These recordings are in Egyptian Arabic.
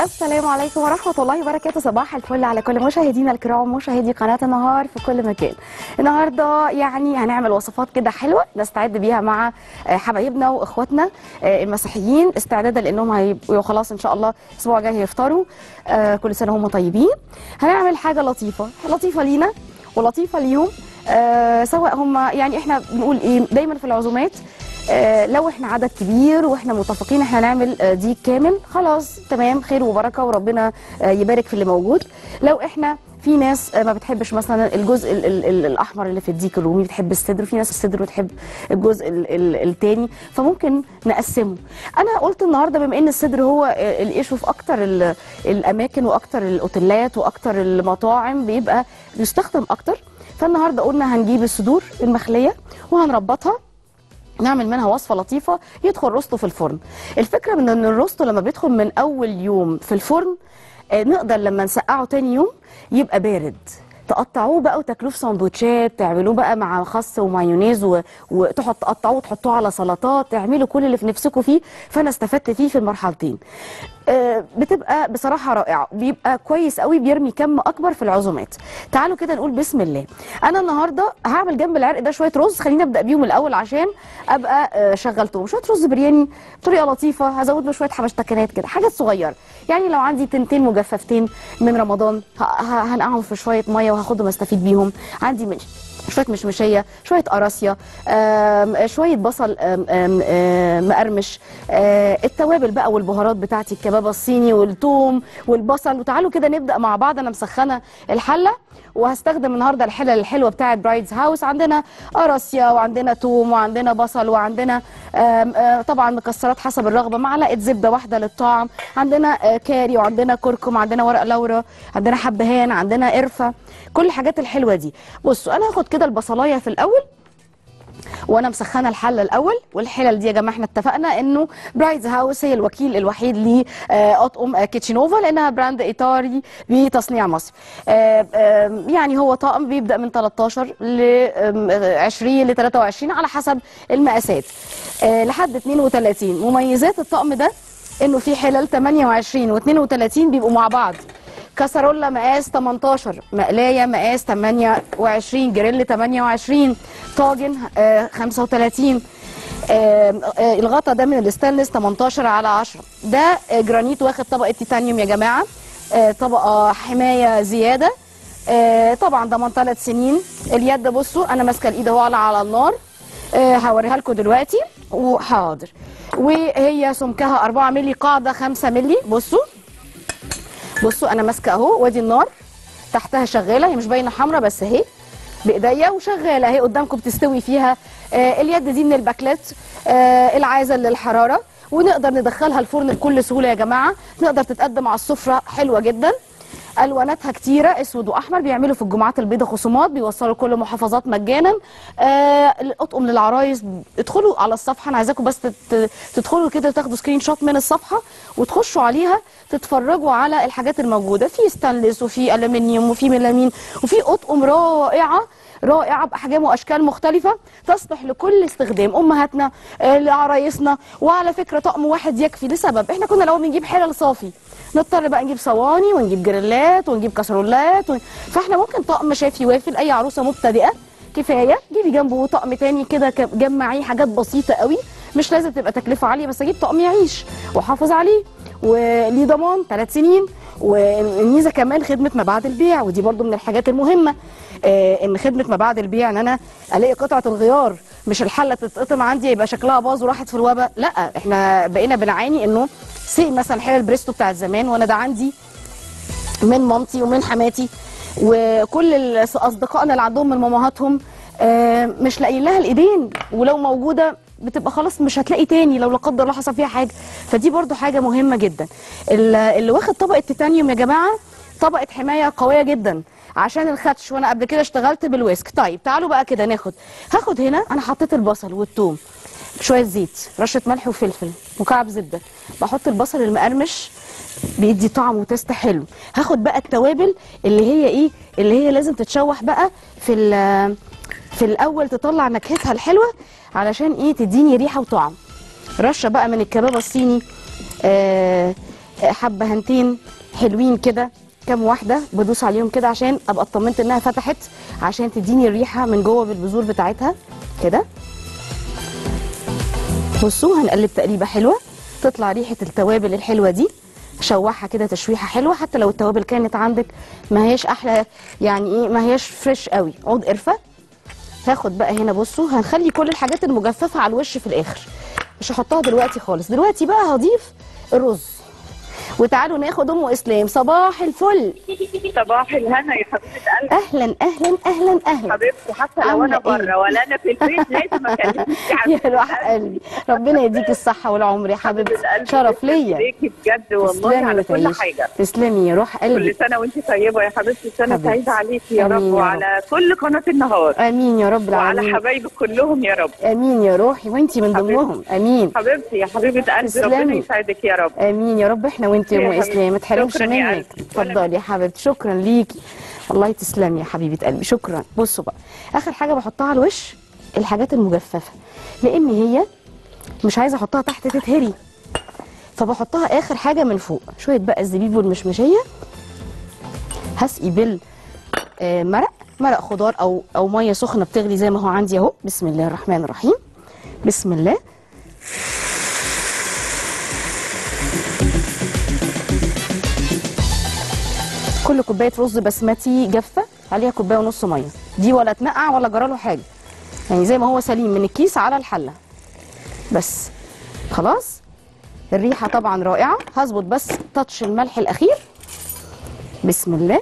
السلام عليكم ورحمة الله وبركاته صباح الفل على كل مشاهدينا الكرام مشاهدي قناة النهار في كل مكان النهاردة يعني هنعمل وصفات كده حلوة نستعد بيها مع آه، حبايبنا واخواتنا آه، المسيحيين استعدادا لانهم هيبقوا خلاص ان شاء الله الاسبوع الجاي هيفطروا آه، كل سنة هم طيبين هنعمل حاجة لطيفة لطيفة لينا ولطيفة ليهم آه، سواء هم يعني احنا بنقول ايه دايما في العزومات آه، لو احنا عدد كبير واحنا متفقين احنا نعمل آه، ديك كامل خلاص تمام خير وبركه وربنا آه، يبارك في اللي موجود لو احنا في ناس آه، ما بتحبش مثلا الجزء ال ال ال الاحمر اللي في الديك الرومي بتحب الصدر في ناس الصدر بتحب الجزء ال ال التاني فممكن نقسمه انا قلت النهارده بما ان الصدر هو آه، الايشو في اكتر ال- الاماكن واكتر الاوتيلات واكتر المطاعم بيبقى بيستخدم اكتر فالنهارده قلنا هنجيب الصدور المخليه وهنربطها نعمل منها وصفه لطيفه يدخل روستو في الفرن الفكره من ان الروستو لما بيدخل من اول يوم في الفرن آه، نقدر لما نسقعه تاني يوم يبقى بارد تقطعوه بقى وتاكلوه في سندوتشات تعملوه بقى مع خس ومايونيز و... وتحط تقطعوه وتحطوه على سلطات تعملوا كل اللي في نفسكم فيه فانا استفدت فيه في المرحلتين آه، بتبقى بصراحه رائعه بيبقى كويس قوي بيرمي كم اكبر في العزومات تعالوا كده نقول بسم الله انا النهارده هعمل جنب العرق ده شويه رز خلينا ابدا بيهم الاول عشان ابقى آه، شغلتهم شويه رز برياني بطريقه لطيفه هزود له شويه حبشتكنات كده حاجات صغيره يعني لو عندي تنتين مجففتين من رمضان ه- ه- هنقعهم في شويه ميه وهاخدهم استفيد بيهم عندي من شويه مشمشيه شويه قراصيه آم، شويه بصل آم، آم، آم، مقرمش آه، التوابل بقى والبهارات بتاعتي الكباب الصيني والثوم والبصل وتعالوا كده نبدا مع بعض انا مسخنه الحله وهستخدم النهارده الحلل الحلوه بتاعه برايدز هاوس عندنا قراصيه وعندنا توم وعندنا بصل وعندنا آم، آه، طبعا مكسرات حسب الرغبه معلقه زبده واحده للطعم عندنا آه، كاري وعندنا كركم عندنا ورق لورا عندنا حبهان عندنا قرفه كل الحاجات الحلوه دي بصوا انا هاخد كده البصلايه في الاول وانا مسخنه الحله الاول والحلل دي يا جماعه احنا اتفقنا انه برايدز هاوس هي الوكيل الوحيد لاطقم كيتشينوفا لانها براند ايطالي بتصنيع مصر آه، آه، يعني هو طقم بيبدا من 13 ل 20 ل 23 على حسب المقاسات آه، لحد 32 مميزات الطقم ده انه في حلل 28 و32 بيبقوا مع بعض كسرولة مقاس 18 مقلاية مقاس 28 جريل 28 طاجن آه، 35 آه، آه، الغطا ده من الستانلس 18 على 10 ده آه، جرانيت واخد طبقة تيتانيوم يا جماعة آه، طبقة حماية زيادة آه، طبعا ضمان ثلاث سنين اليد بصوا انا ماسكه الايد اهو على على النار آه، هوريها لكم دلوقتي وحاضر وهي سمكها 4 مللي قاعده 5 مللي بصوا بصوا انا ماسكه اهو وادي النار تحتها شغاله هي مش باينه حمراء بس اهي بايديا وشغاله اهي قدامكم بتستوي فيها آه اليد دي من الباكلت آه العازل للحراره ونقدر ندخلها الفرن بكل سهوله يا جماعه نقدر تتقدم على السفره حلوه جدا الواناتها كتيره اسود واحمر بيعملوا في الجمعات البيضاء خصومات بيوصلوا كل محافظات مجانا آه الاطقم للعرايس ادخلوا على الصفحه انا عايزاكم بس تت- تدخلوا كده تاخدوا سكرين شوت من الصفحه وتخشوا عليها تتفرجوا على الحاجات الموجوده في ستانلس وفي الومنيوم وفي ميلامين وفي اطقم رائعه رائعه باحجام واشكال مختلفه تصلح لكل استخدام امهاتنا آه، لعرايسنا وعلى فكره طقم واحد يكفي لسبب احنا كنا الاول بنجيب حلل صافي نضطر بقى نجيب صواني ونجيب جريلات ونجيب كاسرولات ون... فاحنا ممكن طقم شاف يوافي لاي عروسه مبتدئه كفايه جيبي جنبه طقم تاني كده ك- جمعيه حاجات بسيطه قوي مش لازم تبقى تكلفه عاليه بس اجيب طقم يعيش واحافظ عليه وليه ضمان ثلاث سنين والميزه كمان خدمه ما بعد البيع ودي برضو من الحاجات المهمه آه ان خدمه ما بعد البيع ان انا الاقي قطعه الغيار مش الحله تتقطم عندي يبقى شكلها باظ وراحت في الوباء لا احنا بقينا بنعاني انه سي مثلا حلل بريستو بتاعت زمان وانا ده عندي من مامتي ومن حماتي وكل الأص- اصدقائنا اللي عندهم من مامهاتهم آه، مش لاقيين لها الايدين ولو موجوده بتبقى خلاص مش هتلاقي تاني لو لا قدر الله حصل فيها حاجه فدي برضو حاجه مهمه جدا ال- اللي واخد طبقه تيتانيوم يا جماعه طبقه حمايه قويه جدا عشان الخدش وانا قبل كده اشتغلت بالويسك طيب تعالوا بقى كده ناخد هاخد هنا انا حطيت البصل والثوم شويه زيت رشه ملح وفلفل مكعب زبده بحط البصل المقرمش بيدي طعم وتست حلو هاخد بقى التوابل اللي هي ايه اللي هي لازم تتشوح بقى في ال- في الاول تطلع نكهتها الحلوه علشان ايه تديني ريحه وطعم رشه بقى من الكباب الصيني آه آه، حبهنتين حلوين كده كام واحده بدوس عليهم كده عشان ابقى اطمنت انها فتحت عشان تديني الريحه من جوه بالبذور بتاعتها كده بصوا هنقلب تقليبه حلوه تطلع ريحه التوابل الحلوه دي شوحها كده تشويحه حلوه حتى لو التوابل كانت عندك ما هياش احلى يعني ايه ما هياش فريش قوي عود قرفه هاخد بقى هنا بصوا هنخلي كل الحاجات المجففه على الوش في الاخر مش هحطها دلوقتي خالص دلوقتي بقى هضيف الرز وتعالوا ناخد ام اسلام صباح الفل صباح الهنا يا حبيبه قلبي اهلا اهلا اهلا اهلا حبيبتي حتى لو عاملة انا بره إيه؟ ولا انا في البيت لازم اكلمك يا روح قلبي ربنا يديك الصحه والعمر يا حبيبتي شرف ليا ليكي بجد والله تسلمي على كل وتعيشي. حاجه تسلمي يا روح كل قلبي سنه وانت طيبه يا حبيبتي سنه حبيبتي. سعيده عليكي يا آمين رب يا رب. وعلى كل قناه النهار امين يا رب وعلى العالمين حبايبك كلهم يا رب امين يا روحي وانتي من حبيبتي. ضمنهم امين حبيبتي يا حبيبه قلبي تسلمي. ربنا يسعدك يا رب امين يا رب احنا وانت يا يا ام حبيبتي. اسلام ما تحرمش شكراً يا منك قلبي. اتفضلي يا حبيبتي شكرا ليكي والله تسلمي يا حبيبه قلبي شكرا بصوا بقى اخر حاجه بحطها على الوش الحاجات المجففه لان هي مش عايزه احطها تحت تتهري فبحطها اخر حاجه من فوق شويه بقى الزبيب والمشمشيه هسقي بال آه، مرق مرق خضار او او ميه سخنه بتغلي زي ما هو عندي اهو بسم الله الرحمن الرحيم بسم الله كل كوبايه رز بسمتي جافه عليها كوبايه ونص ميه دي ولا تنقع ولا جراله حاجه يعني زي ما هو سليم من الكيس على الحله بس خلاص الريحه طبعا رائعه هظبط بس تاتش الملح الاخير بسم الله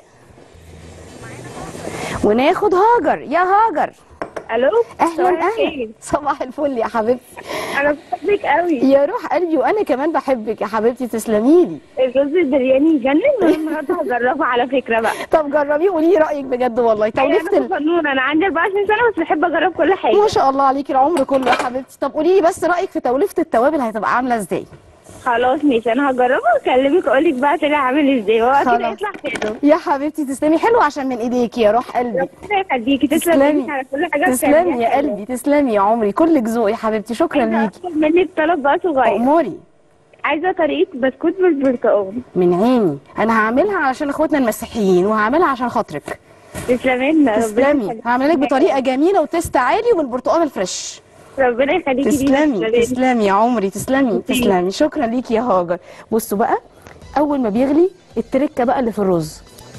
وناخد هاجر يا هاجر الو اهلا صباح اهلا الخير. صباح الفل يا حبيبتي انا بحبك قوي يا روح قلبي وانا كمان بحبك يا حبيبتي تسلمي لي الرز البرياني يجنن والنهارده هجربه على فكره بقى طب جربيه وقولي لي رايك بجد والله توليفه انا ال... فنونه انا عندي 24 سنه بس بحب اجرب كل حاجه ما شاء الله عليكي العمر كله يا حبيبتي طب قولي لي بس رايك في توليفه التوابل هتبقى عامله ازاي خلاص ماشي انا هجربه واكلمك اقول لك بقى طلع عامل ازاي هو اكيد خلاص. هيطلع حلو يا حبيبتي تسلمي حلو عشان من ايديكي يا روح قلبي ربنا يخليكي تسلمي تسلمي. إيدك على كل حاجه تسلمي بتعمليها يا حلوة. قلبي تسلمي يا عمري كلك ذوق يا حبيبتي شكرا عايزة ليكي اطلب منك طلب بقى صغير اموري عايزه طريقه بسكوت بالبرتقال من عيني انا هعملها عشان اخواتنا المسيحيين وهعملها عشان خاطرك تسلمي لنا ربنا تسلمي يخليكي. هعمل لك بطريقه جميله وتست عالي وبالبرتقال الفريش ربنا يخليكي لينا تسلمي تسلمي. تسلمي يا عمري تسلمي تسلمي شكرا ليكي يا هاجر بصوا بقى اول ما بيغلي التركه بقى اللي في الرز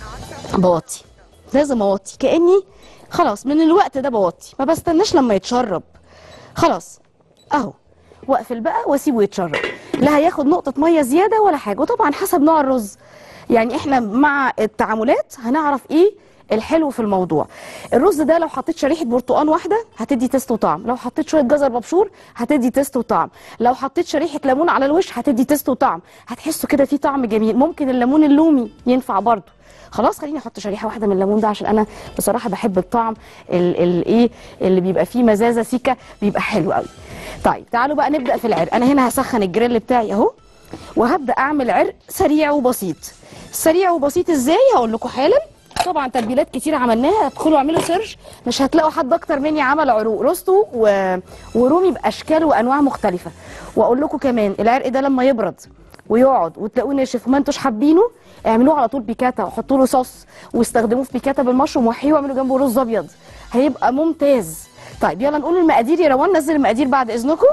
بوطي لازم اوطي كاني خلاص من الوقت ده بوطي ما بستناش لما يتشرب خلاص اهو واقفل بقى واسيبه يتشرب لا هياخد نقطه ميه زياده ولا حاجه وطبعا حسب نوع الرز يعني احنا مع التعاملات هنعرف ايه الحلو في الموضوع الرز ده لو حطيت شريحه برتقان واحده هتدي تيست وطعم لو حطيت شويه جزر مبشور هتدي تيست وطعم لو حطيت شريحه ليمون على الوش هتدي تيست وطعم هتحسوا كده في طعم جميل ممكن الليمون اللومي ينفع برضه خلاص خليني احط شريحه واحده من الليمون ده عشان انا بصراحه بحب الطعم الايه اللي بيبقى فيه مزازه سيكه بيبقى حلو قوي طيب تعالوا بقى نبدا في العرق انا هنا هسخن الجريل بتاعي اهو وهبدا اعمل عرق سريع وبسيط سريع وبسيط ازاي هقول لكم حالا طبعا تتبيلات كتير عملناها ادخلوا اعملوا سيرش مش هتلاقوا حد اكتر مني عمل عروق روستو و... ورومي باشكال وانواع مختلفه واقول لكم كمان العرق ده لما يبرد ويقعد وتلاقوه ناشف وما انتوش حابينه اعملوه على طول بيكاتا وحطوا له صوص واستخدموه في بيكاتا بالمشروم وحيه واعملوا جنبه رز ابيض هيبقى ممتاز طيب يلا نقول المقادير يا روان نزل المقادير بعد اذنكم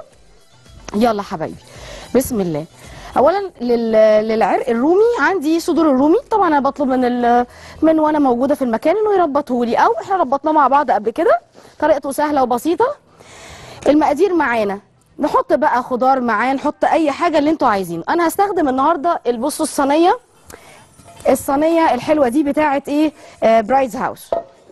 يلا حبايبي بسم الله اولا لل... للعرق الرومي عندي صدور الرومي طبعا انا بطلب من ال... من وانا موجوده في المكان انه يربطه لي او احنا ربطناه مع بعض قبل كده طريقته سهله وبسيطه المقادير معانا نحط بقى خضار معاه نحط اي حاجه اللي انتوا عايزينه انا هستخدم النهارده البصوا الصينيه الصينيه الحلوه دي بتاعه ايه آه برايز هاوس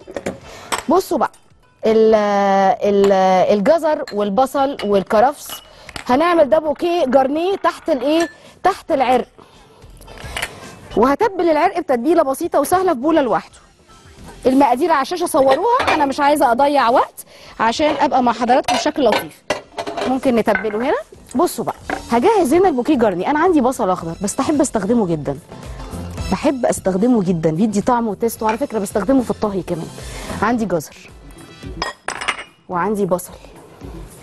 بصوا بقى ال ال الجزر والبصل والكرفس هنعمل ده بوكيه جرنيه تحت الايه تحت العرق وهتبل العرق بتتبيله بسيطه وسهله في بوله لوحده المقادير على الشاشه صوروها انا مش عايزه اضيع وقت عشان ابقى مع حضراتكم بشكل لطيف ممكن نتبله هنا بصوا بقى هجهز هنا البوكيه جرني انا عندي بصل اخضر بس بحب استخدمه جدا بحب استخدمه جدا بيدي طعم وتيست وعلى فكره بستخدمه في الطهي كمان عندي جزر وعندي بصل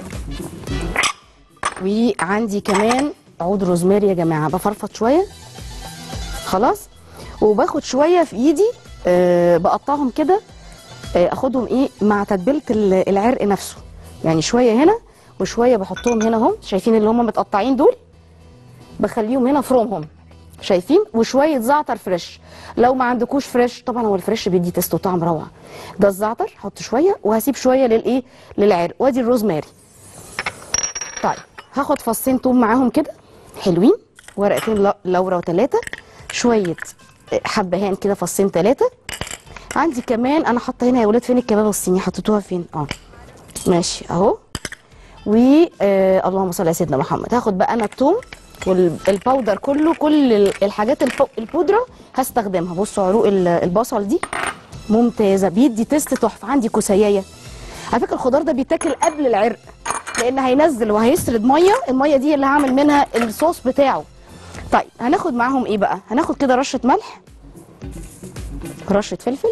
وعندي كمان عود روزماري يا جماعه بفرفط شويه خلاص وباخد شويه في ايدي آه بقطعهم كده آه اخدهم ايه مع تتبيله ال- العرق نفسه يعني شويه هنا وشويه بحطهم هنا هم شايفين اللي هم متقطعين دول بخليهم هنا فرومهم شايفين وشويه زعتر فريش لو ما عندكوش فريش طبعا هو الفريش بيدي تيست وطعم روعه ده الزعتر حط شويه وهسيب شويه للايه للعرق وادي الروزماري طيب هاخد فصين توم معاهم كده حلوين ورقتين ل- لورا وثلاثه شويه حبهان كده فصين ثلاثه عندي كمان انا حاطه هنا يا ولاد فين الكباب الصيني حطيتوها فين اه ماشي اهو و آه اللهم صل على سيدنا محمد هاخد بقى انا الثوم والباودر كله كل ال- الحاجات الب- البودره هستخدمها بصوا عروق ال- البصل دي ممتازه بيدي تيست تحفه عندي كوسيايه على فكره الخضار ده بيتاكل قبل العرق لان هينزل وهيسرد ميه الميه دي اللي هعمل منها الصوص بتاعه طيب هناخد معاهم ايه بقى هناخد كده رشه ملح رشه فلفل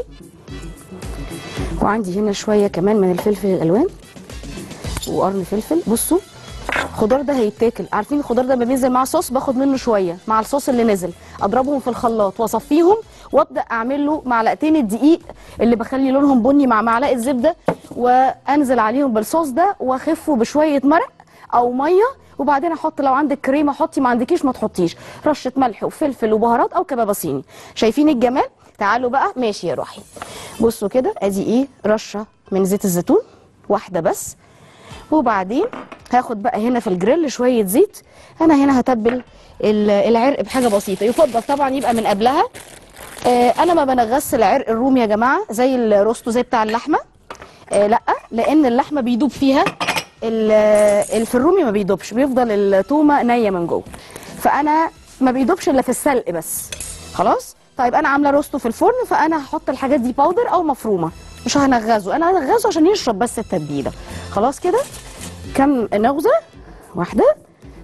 وعندي هنا شويه كمان من الفلفل الالوان وقرن فلفل بصوا الخضار ده هيتاكل عارفين الخضار ده لما بينزل مع صوص باخد منه شويه مع الصوص اللي نزل اضربهم في الخلاط واصفيهم وابدا اعمل له معلقتين الدقيق اللي بخلي لونهم بني مع معلقه زبده وانزل عليهم بالصوص ده واخفه بشويه مرق او ميه وبعدين احط لو عندك كريمه حطي ما عندكيش ما تحطيش رشه ملح وفلفل وبهارات او كبابه صيني شايفين الجمال تعالوا بقى ماشي يا روحي بصوا كده ادي ايه رشه من زيت الزيتون واحده بس وبعدين هاخد بقى هنا في الجريل شويه زيت انا هنا هتبل ال- العرق بحاجه بسيطه يفضل طبعا يبقى من قبلها آه انا ما بنغص العرق الرومي يا جماعه زي الروستو زي بتاع اللحمه آه لا لان اللحمه بيدوب فيها ال- ال- في الرومي ما بيدوبش بيفضل التومه نيه من جوه فانا ما بيدوبش الا في السلق بس خلاص طيب انا عامله روستو في الفرن فانا هحط الحاجات دي باودر او مفرومه مش هنغزه انا هنغزه عشان يشرب بس التتبيله خلاص كده كم نغزه واحده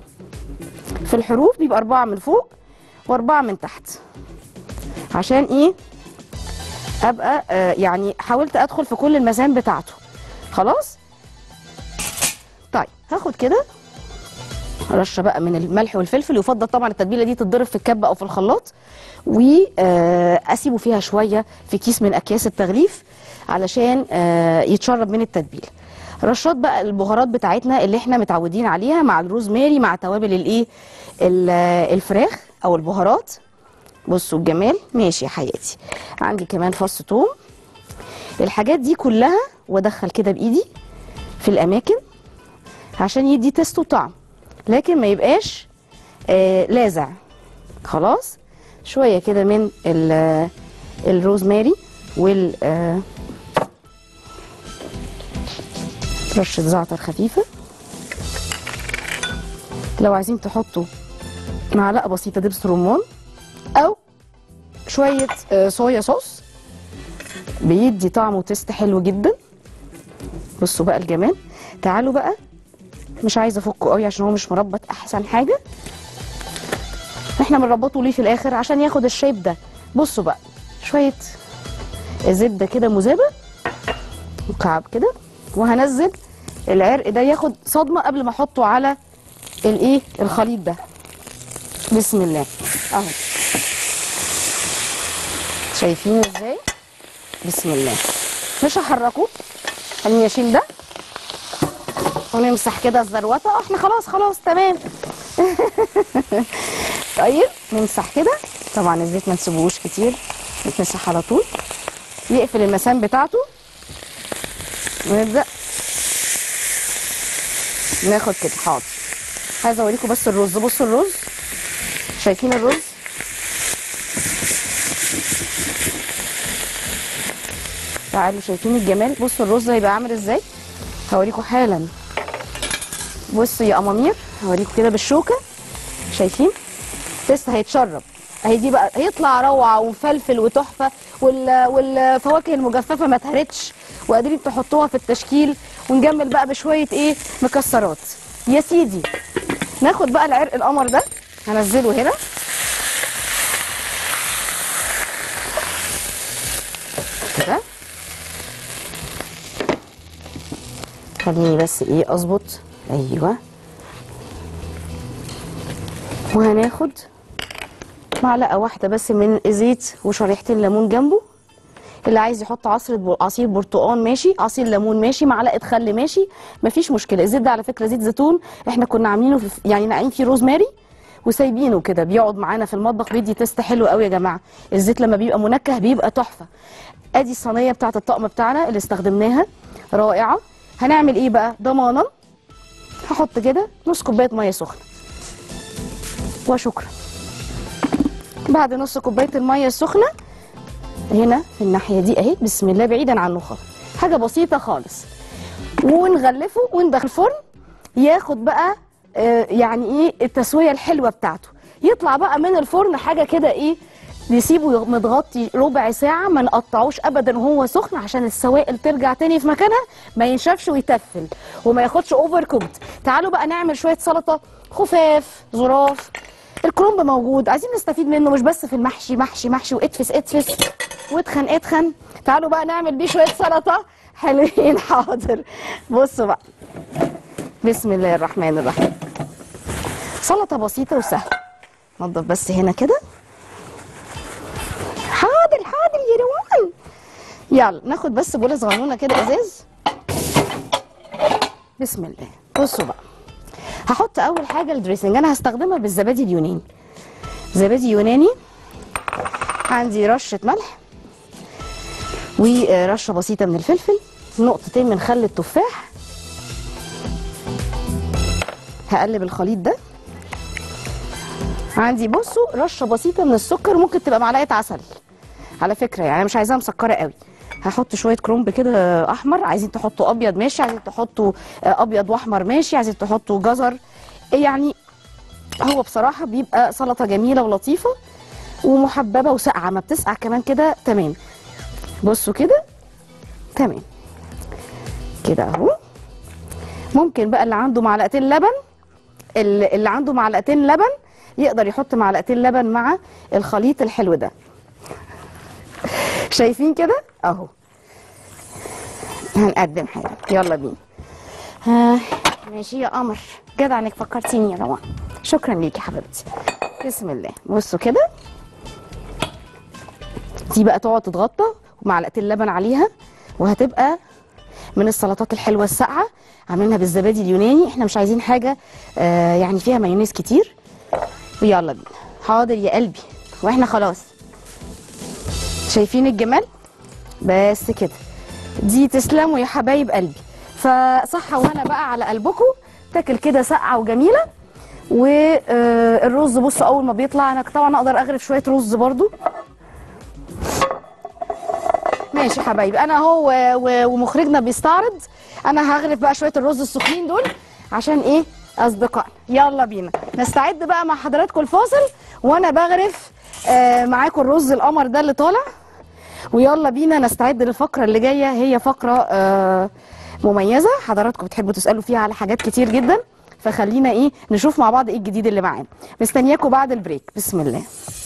في الحروف بيبقى اربعه من فوق واربعه من تحت عشان ايه ابقى آه يعني حاولت ادخل في كل المسام بتاعته خلاص طيب هاخد كده رشه بقى من الملح والفلفل يفضل طبعا التتبيله دي تتضرب في الكبه او في الخلاط واسيبه فيها شويه في كيس من اكياس التغليف علشان آه، يتشرب من التتبيله رشات بقى البهارات بتاعتنا اللي احنا متعودين عليها مع الروزماري مع توابل الايه ال- الفراخ او البهارات بصوا الجمال ماشي يا حياتي عندي كمان فص ثوم الحاجات دي كلها وادخل كده بايدي في الاماكن عشان يدي تيست وطعم لكن ما يبقاش آه لاذع خلاص شويه كده من ال- الروزماري وال آه، رشه زعتر خفيفه لو عايزين تحطوا معلقه بسيطه دبس رمان او شويه آه، صويا صوص بيدي طعم وتست حلو جدا بصوا بقى الجمال تعالوا بقى مش عايزه افكه قوي عشان هو مش مربط احسن حاجه احنا بنربطه ليه في الاخر عشان ياخد الشيب ده بصوا بقى شويه زبده كده مذابه مكعب كده وهنزل العرق ده ياخد صدمه قبل ما احطه على الايه الخليط ده بسم الله اهو شايفين ازاي بسم الله مش هحركه خليني اشيل ده ونمسح كده الزروطه احنا خلاص خلاص تمام طيب نمسح كده طبعا الزيت ما نسيبوش كتير يتمسح على طول يقفل المسام بتاعته ونبدا ناخد كده حاضر عايزه اوريكم بس الرز بصوا الرز شايفين الرز تعالوا شايفين الجمال بصوا الرز هيبقى عامل ازاي هوريكم حالا بصوا يا امامير هوريكم كده بالشوكه شايفين لسه هيتشرب اهي دي بقى هيطلع روعه ومفلفل وتحفه وال... والفواكه المجففه ما اتهرتش وقادرين تحطوها في التشكيل ونجمل بقى بشويه ايه مكسرات يا سيدي ناخد بقى العرق القمر ده هنزله هنا كده خليني بس ايه اظبط ايوه وهناخد معلقه واحده بس من زيت وشريحتين ليمون جنبه اللي عايز يحط عصره بر- عصير برتقال ماشي عصير ليمون ماشي معلقه خل ماشي مفيش مشكله الزيت ده على فكره زيت زيتون احنا كنا عاملينه في يعني ناقعين فيه روزماري وسايبينه كده بيقعد معانا في المطبخ بيدي تيست حلو قوي يا جماعه الزيت لما بيبقى منكه بيبقى تحفه ادي الصينيه بتاعه الطقم بتاعنا اللي استخدمناها رائعه هنعمل ايه بقى ضمانا هحط كده نص كوبايه ميه سخنه وشكرا بعد نص كوبايه الميه السخنه هنا في الناحيه دي اهي بسم الله بعيدا عنه خالص حاجه بسيطه خالص ونغلفه وندخل الفرن ياخد بقى آه، يعني ايه التسويه الحلوه بتاعته يطلع بقى من الفرن حاجه كده ايه نسيبه متغطي ربع ساعة ما نقطعوش أبدا وهو سخن عشان السوائل ترجع تاني في مكانها ما ينشفش ويتفل وما ياخدش اوفر كوكد تعالوا بقى نعمل شوية سلطة خفاف ظراف الكرنب موجود عايزين نستفيد منه مش بس في المحشي محشي محشي واتفس اتفس واتخن اتخن تعالوا بقى نعمل بيه شوية سلطة حلوين حاضر بصوا بقى بسم الله الرحمن الرحيم سلطة بسيطة وسهلة نضف بس هنا كده حاضر حاضر يا روان يلا ناخد بس بوله صغنونه كده ازاز بسم الله بصوا بقى هحط اول حاجه الدريسنج انا هستخدمها بالزبادي اليوناني زبادي يوناني عندي رشه ملح ورشه بسيطه من الفلفل نقطتين من خل التفاح هقلب الخليط ده عندي بصوا رشه بسيطه من السكر ممكن تبقى معلقه عسل على فكره يعني انا مش عايزاها مسكره قوي هحط شويه كرومب كده احمر عايزين تحطوا ابيض ماشي عايزين تحطوا آه، ابيض واحمر ماشي عايزين تحطوا جزر يعني هو بصراحه بيبقى سلطه جميله ولطيفه ومحببه وساقعه ما بتسقع كمان كده تمام بصوا كده تمام كده اهو ممكن بقى اللي عنده معلقتين لبن اللي اللي عنده معلقتين لبن يقدر يحط معلقتين لبن مع الخليط الحلو ده شايفين كده اهو هنقدم حاجه يلا بينا ها ماشي يا قمر جدع انك فكرتيني يا روان شكرا ليكي يا حبيبتي بسم الله بصوا كده دي بقى تقعد تتغطى ومعلقتين لبن عليها وهتبقى من السلطات الحلوه الساقعه عاملينها بالزبادي اليوناني احنا مش عايزين حاجه آه يعني فيها مايونيز كتير ويلا بينا حاضر يا قلبي واحنا خلاص شايفين الجمال بس كده دي تسلموا يا حبايب قلبي فصحة وانا بقى على قلبكم تاكل كده ساقعه وجميله والرز بصوا اول ما بيطلع انا طبعا اقدر اغرف شويه رز برضو ماشي يا حبايبي انا اهو و- و- ومخرجنا بيستعرض انا هغرف بقى شويه الرز السخنين دول عشان ايه اصدقائنا يلا بينا نستعد بقى مع حضراتكم الفاصل وانا بغرف آه معاكم الرز القمر ده اللي طالع ويلا بينا نستعد للفقره اللي جايه هي فقره آه مميزه حضراتكم بتحبوا تسالوا فيها على حاجات كتير جدا فخلينا ايه نشوف مع بعض ايه الجديد اللي معانا مستنياكم بعد البريك بسم الله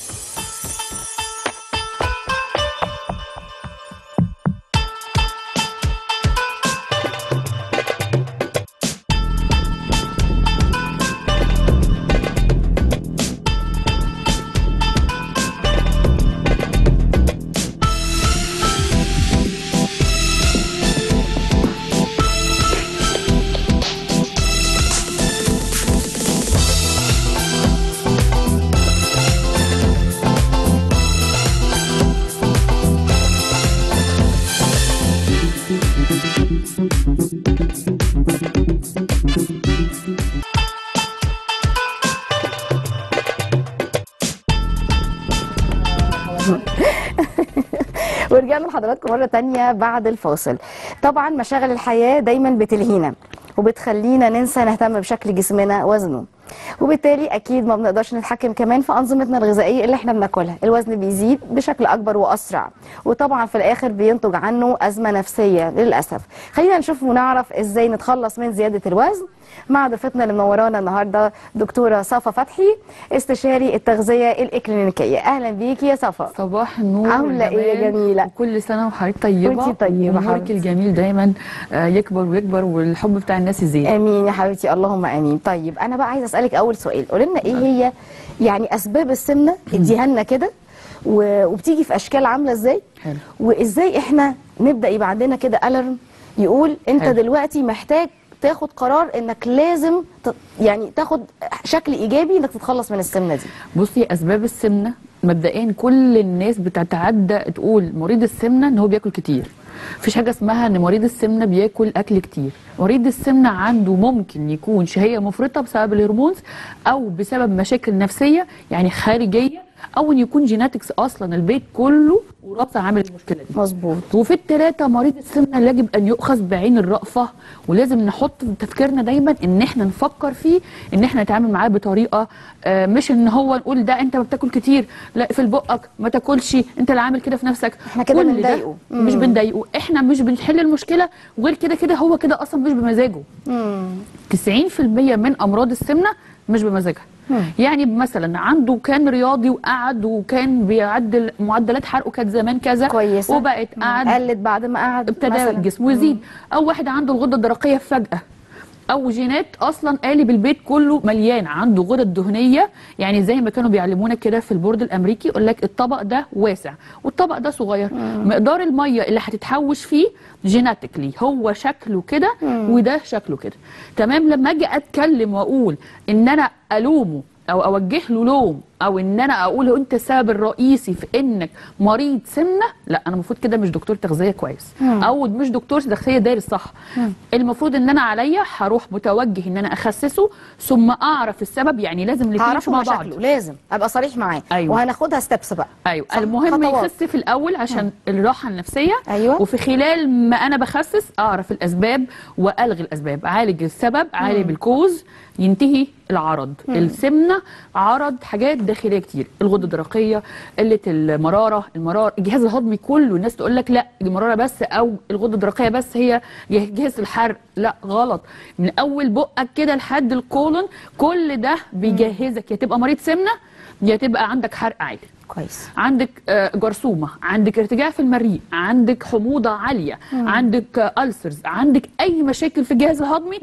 ورجعنا لحضراتكم مرة تانية بعد الفاصل طبعا مشاغل الحياة دايما بتلهينا وبتخلينا ننسى نهتم بشكل جسمنا وزنه وبالتالي اكيد ما بنقدرش نتحكم كمان في انظمتنا الغذائيه اللي احنا بناكلها الوزن بيزيد بشكل اكبر واسرع وطبعا في الاخر بينتج عنه ازمه نفسيه للاسف خلينا نشوف ونعرف ازاي نتخلص من زياده الوزن مع ضيفتنا اللي منورانا النهارده دكتوره صفا فتحي استشاري التغذيه الاكلينيكيه اهلا بيكي يا صفا صباح النور عاملة إيه يا والجمال. جميلة؟ وكل سنة وحضرتك طيبة وانتي طيبة ونورك حبيبتي. الجميل دايما آه، يكبر ويكبر والحب بتاع الناس يزيد امين يا حبيبتي اللهم امين طيب انا بقى عايزه اسالك اول سؤال قولي لنا ايه هي يعني اسباب السمنه اديها لنا كده و- وبتيجي في اشكال عامله ازاي حلو وازاي احنا نبدا يبقى عندنا كده الارم يقول انت حلو. دلوقتي محتاج تاخد قرار انك لازم ت... يعني تاخد شكل ايجابي انك تتخلص من السمنه دي بصي اسباب السمنه مبدئيا كل الناس بتتعدى تقول مريض السمنه ان هو بياكل كتير مفيش حاجه اسمها ان مريض السمنه بياكل اكل كتير مريض السمنه عنده ممكن يكون شهيه مفرطه بسبب الهرمونز او بسبب مشاكل نفسيه يعني خارجيه او ان يكون جيناتكس اصلا البيت كله وراثه عامل المشكله دي مظبوط وفي الثلاثة مريض السمنة يجب أن يؤخذ بعين الرأفة ولازم نحط في تفكيرنا دايما إن إحنا نفكر فيه إن إحنا نتعامل معاه بطريقة آه، مش إن هو نقول ده أنت ما بتاكل كتير لا في بقك ما تاكلش أنت اللي عامل كده في نفسك إحنا كده كل ده بنضايقه. مش بنضايقه إحنا مش بنحل المشكلة وغير كده كده هو كده أصلا مش بمزاجه 90% من امراض السمنه مش بمزاجها يعني مثلا عنده كان رياضي وقعد وكان بيعدل معدلات حرقه كانت زمان كذا كويسه وبقت قعد قلت بعد ما قعد ابتدى مثلاً. جسمه يزيد او واحد عنده الغده الدرقيه فجاه او جينات اصلا قالب البيت كله مليان عنده غدد دهنيه يعني زي ما كانوا بيعلمونا كده في البورد الامريكي يقول لك الطبق ده واسع والطبق ده صغير مقدار الميه اللي هتتحوش فيه جيناتيكلي هو شكله كده وده شكله كده تمام لما اجي اتكلم واقول ان انا الومه او اوجه له لوم او ان انا اقول له انت السبب الرئيسي في انك مريض سمنه لا انا المفروض كده مش دكتور تغذيه كويس او مش دكتور تغذيه دارس صح المفروض ان انا عليا هروح متوجه ان انا اخسسه ثم اعرف السبب يعني لازم الاثنين هعرفه مع بعض مشاكله لازم ابقى صريح معاه أيوة. وهناخدها ستبس بقى ايوه صح، المهم خطوات. يخس في الاول عشان الراحه النفسيه أيوة. وفي خلال ما انا بخسس اعرف الاسباب والغي الاسباب اعالج السبب اعالج الكوز ينتهي العرض السمنه عرض حاجات داخليه كتير الغده الدرقيه قله المراره المرار الجهاز الهضمي كله الناس تقول لك لا المراره بس او الغده الدرقيه بس هي جه- جهاز الحرق لا غلط من اول بقك كده لحد الكولون كل ده بيجهزك يا تبقى مريض سمنه يا تبقى عندك حرق عالي كويس عندك آه، جرثومه عندك ارتجاع في المريء عندك حموضه عاليه عندك ألسرز عندك اي مشاكل في الجهاز الهضمي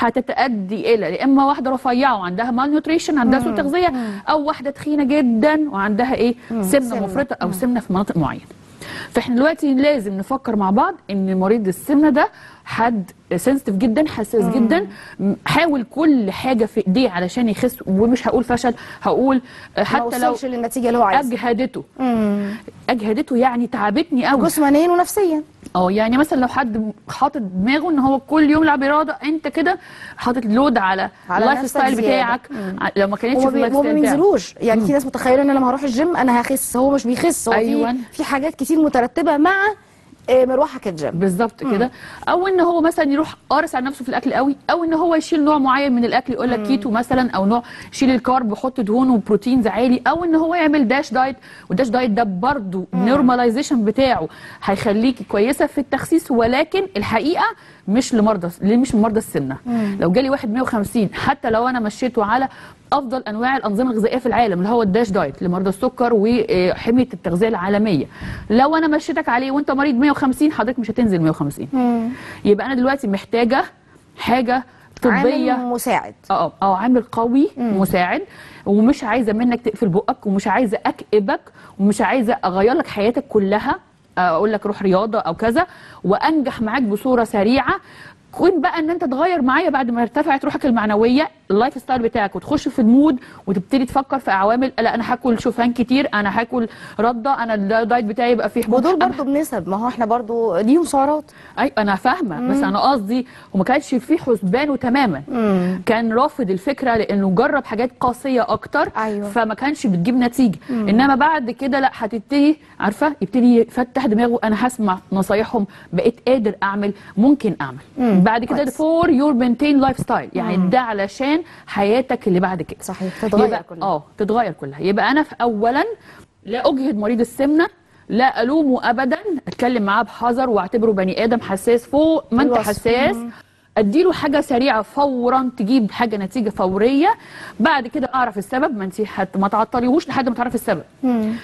هتتؤدي الى يا اما واحده رفيعه وعندها مال نيوتريشن عندها سوء تغذيه او واحده تخينه جدا وعندها ايه سمنه سمنة. مفرطه او سمنه في مناطق معينه فاحنا دلوقتي لازم نفكر مع بعض ان مريض السمنه ده حد سنسيتيف جدا حساس جدا م- حاول كل حاجه في ايديه علشان يخس ومش هقول فشل هقول آه، ما حتى لو وصلش للنتيجه اللي هو عايزها اجهدته مم. اجهدته يعني تعبتني قوي جسمانيا ونفسيا اه يعني مثلا لو حد حاطط دماغه ان هو كل يوم يلعب رياضه انت كده حاطط لود على, على اللايف نفسك ستايل زيادة. بتاعك ع- لو ما كانتش هو في اللايف ما ستايل بتاعك بينزلوش يعني في ناس متخيله ان انا لما هروح الجيم انا هخس هو مش بيخس هو أيوة. في في حاجات كتير مترتبه مع آه، مروحك الجيم بالظبط كده او ان هو مثلا يروح قارس على نفسه في الاكل قوي او ان هو يشيل نوع معين من الاكل يقول لك كيتو مثلا او نوع يشيل الكارب ويحط دهون وبروتينز عالي او ان هو يعمل داش دايت والداش دايت ده برضه النورماليزيشن بتاعه هيخليكي كويسه في التخسيس ولكن الحقيقه مش لمرضى ليه مش لمرضى السمنه لو جالي واحد 150 حتى لو انا مشيته على افضل انواع الانظمه الغذائيه في العالم اللي هو الداش دايت لمرضى السكر وحميه التغذيه العالميه لو انا مشيتك عليه وانت مريض 150 حضرتك مش هتنزل 150 يبقى انا دلوقتي محتاجه حاجه طبيه عامل مساعد اه اه عامل قوي مساعد ومش عايزه منك تقفل بقك ومش عايزه اكئبك ومش عايزه اغير لك حياتك كلها اقول لك روح رياضه او كذا وانجح معاك بصوره سريعه كون بقى ان انت تغير معايا بعد ما ارتفعت روحك المعنويه اللايف ستايل بتاعك وتخش في المود وتبتدي تفكر في عوامل لا انا هاكل شوفان كتير انا هاكل رده انا الدايت بتاعي يبقى فيه حبوب ودول أنا برضو بنسب ما هو احنا برضو ليهم سعرات اي انا فاهمه بس انا قصدي وما كانش في حسبانه تماما كان رافض الفكره لانه جرب حاجات قاسيه اكتر أيوة. فما كانش بتجيب نتيجه انما بعد كده لا هتبتدي عارفه يبتدي يفتح دماغه انا هسمع نصايحهم بقيت قادر اعمل ممكن اعمل بعد كده كويس. فور يور مينتين لايف ستايل يعني ده علشان حياتك اللي بعد كده صحيح تتغير يبقى- كلها اه تتغير كلها يبقى انا في اولا لا اجهد مريض السمنه لا الومه ابدا اتكلم معاه بحذر واعتبره بني ادم حساس فوق ما انت الوصف. حساس اديله حاجه سريعه فورا تجيب حاجه نتيجه فوريه بعد كده اعرف السبب ما انت حت ما تعطليهوش لحد ما تعرف السبب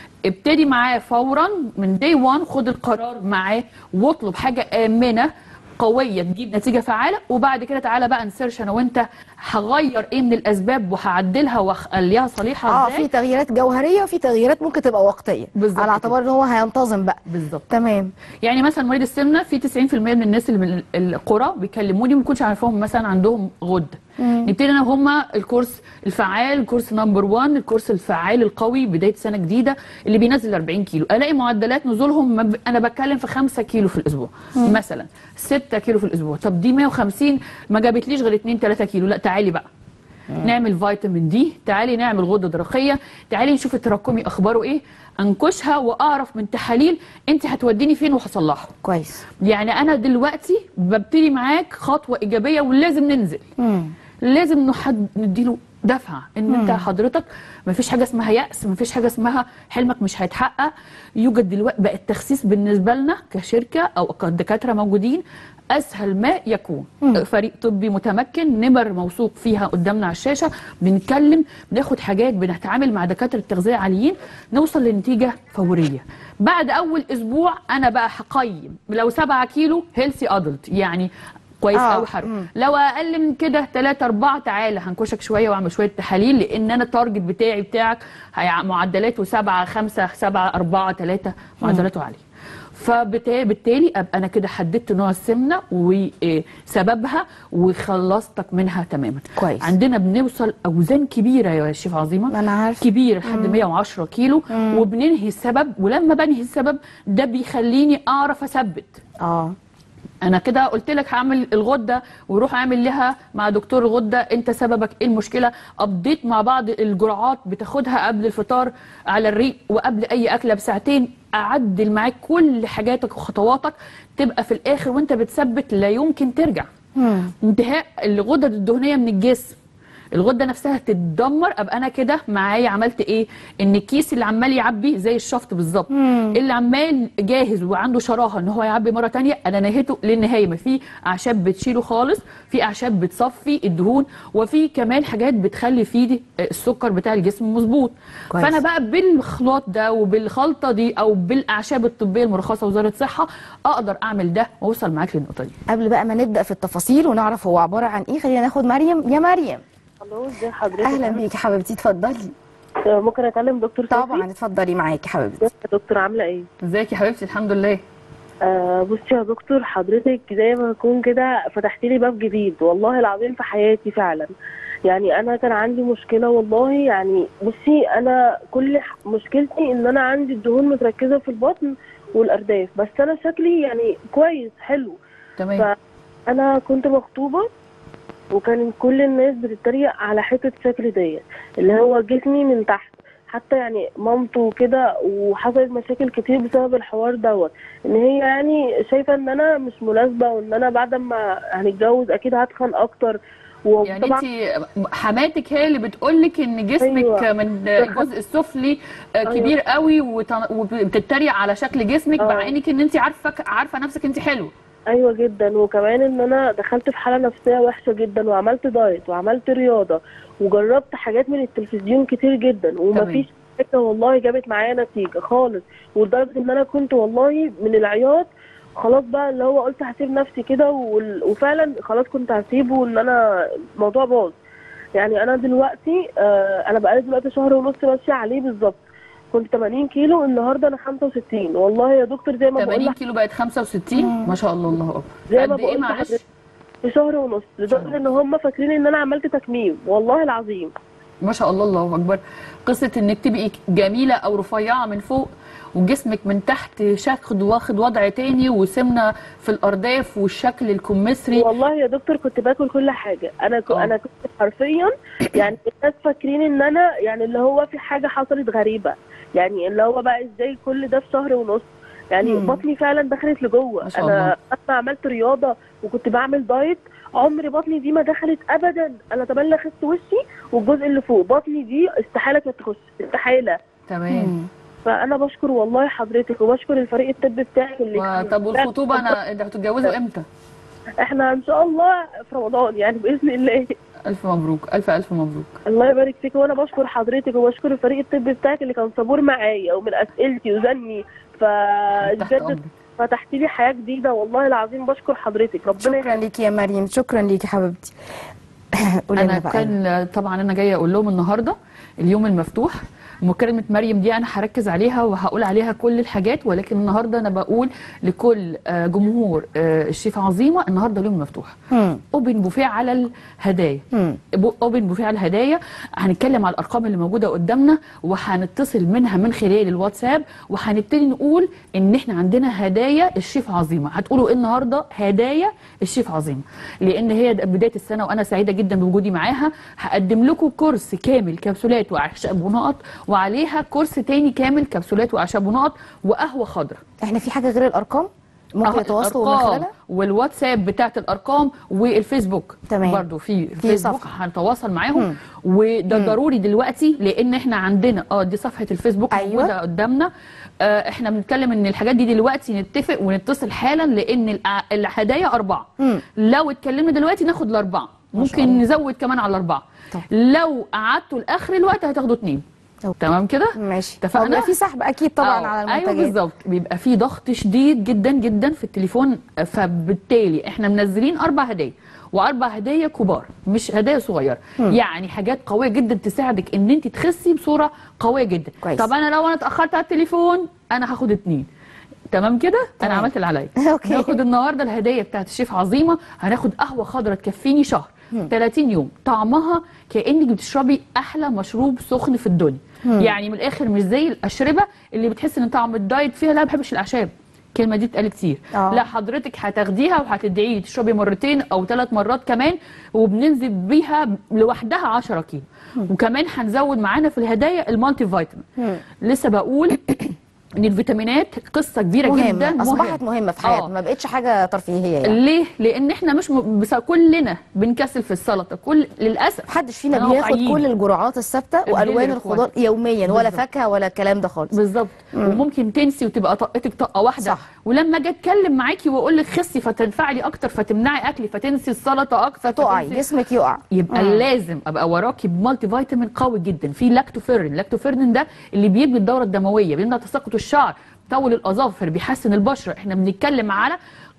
ابتدي معاه فورا من دي 1 خد القرار معاه واطلب حاجه امنه قويه تجيب نتيجه فعاله وبعد كده تعالى بقى نسيرش انا وانت هغير ايه من الاسباب وهعدلها واخليها صالحه اه ازاي في تغييرات جوهريه وفي تغييرات ممكن تبقى وقتيه بالظبط على كده. اعتبار ان هو هينتظم بقى بالظبط تمام يعني مثلا مريض السمنه في 90% من الناس اللي من القرى بيكلموني ما كنتش عارفاهم مثلا عندهم غده نبتدي انا وهم الكورس الفعال الكورس نمبر 1 الكورس الفعال القوي بدايه سنه جديده اللي بينزل 40 كيلو الاقي معدلات نزولهم ما ب... انا بتكلم في 5 كيلو في الاسبوع مثلا 6 كيلو في الاسبوع طب دي 150 ما جابتليش غير 2 3 كيلو لا تعالي بقى نعمل فيتامين دي تعالي نعمل غده درقيه تعالي نشوف التراكمي اخباره ايه انكشها واعرف من تحاليل انت هتوديني فين وهصلحه كويس يعني انا دلوقتي ببتدي معاك خطوه ايجابيه ولازم ننزل مم. لازم نحد نديله دفعه ان انت حضرتك ما فيش حاجه اسمها يأس ما فيش حاجه اسمها حلمك مش هيتحقق يوجد دلوقتي بقى التخسيس بالنسبه لنا كشركه او كدكاتره موجودين اسهل ما يكون فريق طبي متمكن نمر موثوق فيها قدامنا على الشاشه بنتكلم بناخد حاجات بنتعامل مع دكاتره تغذيه عاليين نوصل لنتيجه فوريه بعد اول اسبوع انا بقى هقيم لو 7 كيلو هيلثي ادلت يعني كويس آه، قوي حرق مم. لو اقل من كده 3 4 تعالى هنكشك شويه واعمل شويه تحاليل لان انا التارجت بتاعي بتاعك هي- معدلاته 7 5 7 4 3 معدلاته عاليه فبالتالي ابقى انا كده حددت نوع السمنه وسببها وخلصتك منها تماما كويس. عندنا بنوصل اوزان كبيره يا شيف عظيمه انا عارفه كبير لحد 110 كيلو وبننهي السبب ولما بنهي السبب ده بيخليني اعرف اثبت اه انا كده قلت لك هعمل الغده وروح اعمل لها مع دكتور الغده انت سببك ايه المشكله ابديت مع بعض الجرعات بتاخدها قبل الفطار على الريق وقبل اي اكله بساعتين اعدل معاك كل حاجاتك وخطواتك تبقى في الاخر وانت بتثبت لا يمكن ترجع مم. انتهاء الغدد الدهنيه من الجسم الغده نفسها تتدمر ابقى انا كده معايا عملت ايه ان الكيس اللي عمال يعبي زي الشفط بالظبط اللي عمال جاهز وعنده شراهه ان هو يعبي مره تانية انا نهيته للنهايه ما في اعشاب بتشيله خالص في اعشاب بتصفي الدهون وفي كمان حاجات بتخلي فيه السكر بتاع الجسم مظبوط كويس. فانا بقى بالخلاط ده وبالخلطه دي او بالاعشاب الطبيه المرخصه وزاره الصحه اقدر اعمل ده واوصل معاك للنقطه دي قبل بقى ما نبدا في التفاصيل ونعرف هو عباره عن ايه خلينا ناخد مريم يا مريم الو ازي حضرتك اهلا بيكي حبيبتي اتفضلي ممكن اكلم دكتور فوزي؟ طبعا اتفضلي معاكي حبيبتي ازيك يا دكتور عامله ايه ازيك يا حبيبتي الحمد لله آه بصي يا دكتور حضرتك زي ما يكون كده فتحت لي باب جديد والله العظيم في حياتي فعلا يعني انا كان عندي مشكله والله يعني بصي انا كل ح- مشكلتي ان انا عندي الدهون متركزه في البطن والارداف بس انا شكلي يعني كويس حلو تمام انا كنت مخطوبه وكان كل الناس بتتريق على حته شكلي ديت اللي هو جسمي من تحت حتى يعني مامته وكده وحصلت مشاكل كتير بسبب الحوار دوت ان هي يعني شايفه ان انا مش مناسبه وان انا بعد ما هنتجوز اكيد هتخن اكتر يعني وطبعا انت حماتك هي اللي بتقولك ان جسمك أيوة. من الجزء السفلي آه، كبير قوي وت- وبتتريق على شكل جسمك اه. مع انك ان انت عارفه عارفه نفسك انت حلوه ايوه جدا وكمان ان انا دخلت في حاله نفسيه وحشه جدا وعملت دايت وعملت رياضه وجربت حاجات من التلفزيون كتير جدا تمام. ومفيش حاجه والله جابت معايا نتيجه خالص ولدرجه ان انا كنت والله من العياط خلاص بقى اللي هو قلت هسيب نفسي كده وال- وفعلا خلاص كنت هسيبه ان انا الموضوع باظ يعني انا دلوقتي آه انا بقالي دلوقتي شهر ونص ماشيه عليه بالظبط كنت 80 كيلو النهارده انا 65 والله يا دكتور زي ما بقول 80 لك كيلو بقت 65 ما شاء الله الله اكبر زي ما قد ايه بقول معلش لحضرتك في شهر ونص لدرجه ان هم فاكرين ان انا عملت تكميم والله العظيم ما شاء الله الله اكبر قصه انك تبقي جميله او رفيعه من فوق وجسمك من تحت شكل واخد وضع تاني وسمنه في الارداف والشكل الكمثري والله يا دكتور كنت باكل كل حاجه انا ك... آه. انا كنت حرفيا يعني الناس فاكرين ان انا يعني اللي هو في حاجه حصلت غريبه يعني اللي هو بقى ازاي كل ده في شهر ونص يعني مم. بطني فعلا دخلت لجوه ما شاء انا الله. لما عملت رياضه وكنت بعمل دايت عمري بطني دي ما دخلت ابدا انا تبلى خدت وشي والجزء اللي فوق بطني دي استحاله كانت تخش استحاله تمام فانا بشكر والله حضرتك وبشكر الفريق الطبي بتاعك اللي و- طب والخطوبه انا انت هتتجوزوا امتى احنا ان شاء الله في رمضان يعني باذن الله الف مبروك الف الف مبروك الله يبارك فيك وانا بشكر حضرتك وبشكر الفريق الطبي بتاعك اللي كان صبور معايا ومن اسئلتي وزني تحت فبجد امرك فتحت لي حياه جديده والله العظيم بشكر حضرتك ربنا شكرا ليكي يا مريم شكرا ليكي حبيبتي قولي انا لنا بقى كان طبعا انا جايه اقول لهم النهارده اليوم المفتوح مكالمة مريم دي أنا هركز عليها وهقول عليها كل الحاجات ولكن النهاردة أنا بقول لكل آه، جمهور آه، الشيف عظيمة النهاردة اليوم مفتوح مم. اوبن بوفيه على الهدايا مم. بو- اوبن بوفيه على الهدايا هنتكلم على الارقام اللي موجوده قدامنا وهنتصل منها من خلال الواتساب وهنبتدي نقول ان احنا عندنا هدايا الشيف عظيمه هتقولوا ايه النهارده هدايا الشيف عظيمه لان هي د- بدايه السنه وانا سعيده جدا بوجودي معاها هقدم لكم كورس كامل كبسولات واعشاب ونقط وعليها كورس تاني كامل كبسولات واعشاب ونقط وقهوه خضراء احنا في حاجه غير الارقام ممكن آه، يتواصلوا من الأرقام خلالها والواتساب بتاعت الارقام والفيسبوك تمام. برضو في في فيسبوك صفحة. هنتواصل معاهم وده ضروري دلوقتي لان احنا عندنا اه دي صفحه الفيسبوك أيوة. موجوده قدامنا آه احنا بنتكلم ان الحاجات دي دلوقتي نتفق ونتصل حالا لان الأ- الهدايا اربعه مم. لو اتكلمنا دلوقتي ناخد الاربعه ما شاء ممكن الله. نزود كمان على الاربعه طب. لو قعدتوا لاخر الوقت هتاخدوا اتنين طب. تمام كده ماشي اتفقنا؟ طب يبقى في سحب اكيد طبعا آه، على المنتجات ايوه بالظبط بيبقى في ضغط شديد جدا جدا في التليفون فبالتالي احنا منزلين اربع هدايا واربع هدايا كبار مش هدايا صغيره يعني حاجات قويه جدا تساعدك ان انت تخسي بصوره قويه جدا كويس. طب انا لو انا اتاخرت على التليفون انا هاخد اتنين تمام كده انا تمام. عملت اللي عليا أوكي. ناخد النهارده الهديه بتاعت الشيف عظيمه هناخد قهوه خضراء تكفيني شهر 30 يوم طعمها كانك بتشربي احلى مشروب سخن في الدنيا يعني من الاخر مش زي الاشربه اللي بتحس ان طعم الدايت فيها لا ما بحبش الاعشاب الكلمه دي اتقال كتير آه. لا حضرتك هتاخديها وهتدعي لي تشربي مرتين او ثلاث مرات كمان وبننزل بيها لوحدها 10 كيلو وكمان هنزود معانا في الهدايا المالتي فيتامين لسه بقول ان الفيتامينات قصه كبيره جدا مهمه اصبحت مهمه في حياتنا آه. ما بقتش حاجه ترفيهيه يعني ليه؟ لان احنا مش م... بس كلنا بنكسل في السلطه كل للاسف محدش فينا أنا بياخد واقعيين. كل الجرعات الثابته الدنيا والوان اللي الخضار يوميا ولا بالظبط. فاكهه ولا الكلام ده خالص بالظبط وممكن تنسي وتبقى طاقتك طاقه واحده صح. ولما اجي اتكلم معاكي واقول لك خسي فتنفعلي اكتر فتمنعي اكلي فتنسي السلطه اكتر فتقعي فتنسي- جسمك يقع يبقى مم. لازم ابقى وراكي بمالتي فيتامين قوي جدا في لاكتوفيرين اللاكتوفيرين ده اللي بيبني الدوره الدمويه بيمنع تساقط الشعر بيطول الاظافر بيحسن البشره احنا بنتكلم على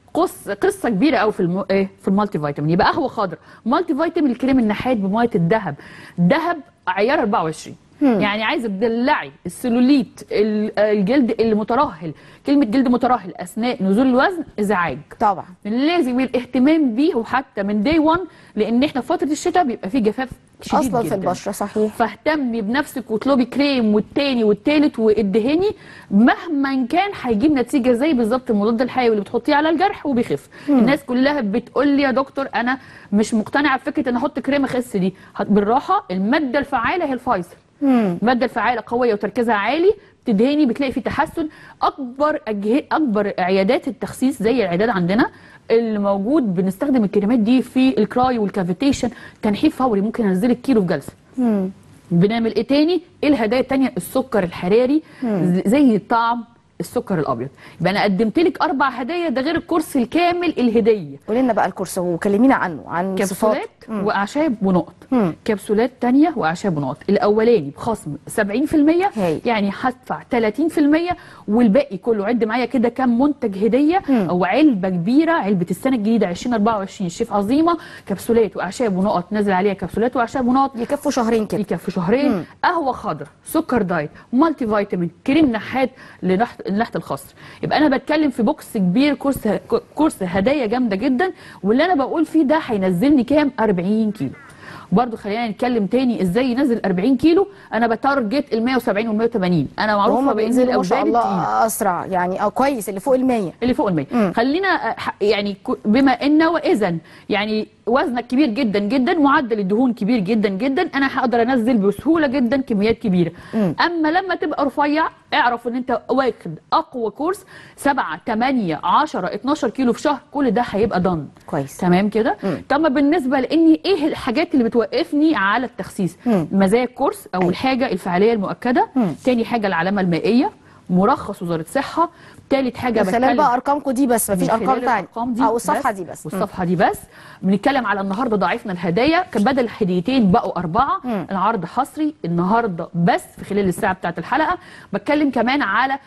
قص قصه كبيره قوي في الم... ايه في المالتي فيتامين يبقى قهوه خضراء مالتي فيتامين الكريم النحات بميه الذهب ذهب عيار 24 يعني عايزه تدلعي السلوليت ال- الجلد المترهل كلمه جلد مترهل اثناء نزول الوزن ازعاج طبعا لازم الاهتمام بيه وحتى من داي 1 لان احنا في فتره الشتاء بيبقى فيه جفاف شديد اصلا جدا في البشره صحيح فاهتمي بنفسك واطلبي كريم والتاني والتالت وادهني مهما كان هيجيب نتيجه زي بالظبط المضاد الحيوي اللي بتحطيه على الجرح وبيخف الناس كلها بتقول لي يا دكتور انا مش مقتنعه بفكره ان احط كريم اخس دي هت- بالراحه الماده الفعاله هي الفيصل الماده الفعاله قويه وتركيزها عالي تدهني بتلاقي في تحسن اكبر أجه... اكبر عيادات التخسيس زي العيادات عندنا اللي موجود بنستخدم الكريمات دي في الكراي والكافيتيشن تنحيف فوري ممكن انزلك كيلو في جلسه مم. بنعمل ايه تاني ايه الهدايا التانية السكر الحراري ز- زي الطعم السكر الابيض يبقى انا قدمت لك اربع هدايا ده غير الكورس الكامل الهديه قولي لنا بقى الكورس وكلمينا عنه عن كبسولات صفات مم. واعشاب ونقط مم. كبسولات تانية واعشاب ونقط الاولاني بخصم 70% هاي. يعني هدفع 30% والباقي كله عد معايا كده كام منتج هديه مم. او علبه كبيره علبه السنه الجديده 2024 الشيف عظيمه كبسولات واعشاب ونقط نازل عليها كبسولات واعشاب ونقط يكفوا شهرين كده يكفي شهرين مم. قهوه خضراء سكر دايت مالتي فيتامين كريم نحات لنحت لنحت الخصر يبقى انا بتكلم في بوكس كبير كورس كورس هدايا جامده جدا واللي انا بقول فيه ده هينزلني كام 40 كيلو برضو خلينا نتكلم تاني ازاي ينزل 40 كيلو انا بتارجت ال 170 وال 180 انا معروفه وهم بان بينزلوا ما شاء الاوزان التقيله الله اسرع يعني اه كويس اللي فوق ال 100 اللي فوق المية مم. خلينا آه، ح- يعني ك- بما ان واذا يعني وزنك كبير جدا جدا معدل الدهون كبير جدا جدا انا هقدر انزل بسهوله جدا كميات كبيره مم. اما لما تبقى رفيع اعرف ان انت واخد اقوى كورس 7 8 10 12 كيلو في شهر كل ده هيبقى ضن كويس تمام كده مم. طب بالنسبه لاني ايه الحاجات اللي بتوقفني على التخسيس مم. مزايا الكورس اول حاجه الفعاليه المؤكده مم. تاني حاجه العلامه المائيه مرخص وزاره صحه تالت حاجه من خلال بتكلم- بقى ارقامكم دي بس مفيش من ارقام خلال تانية الأرقام دي او الصفحه بس دي بس والصفحه دي بس بنتكلم على النهارده ضاعفنا الهدايا كان بدل هديتين بقوا اربعه مم. العرض حصري النهارده بس في خلال الساعه بتاعه الحلقه بتكلم كمان على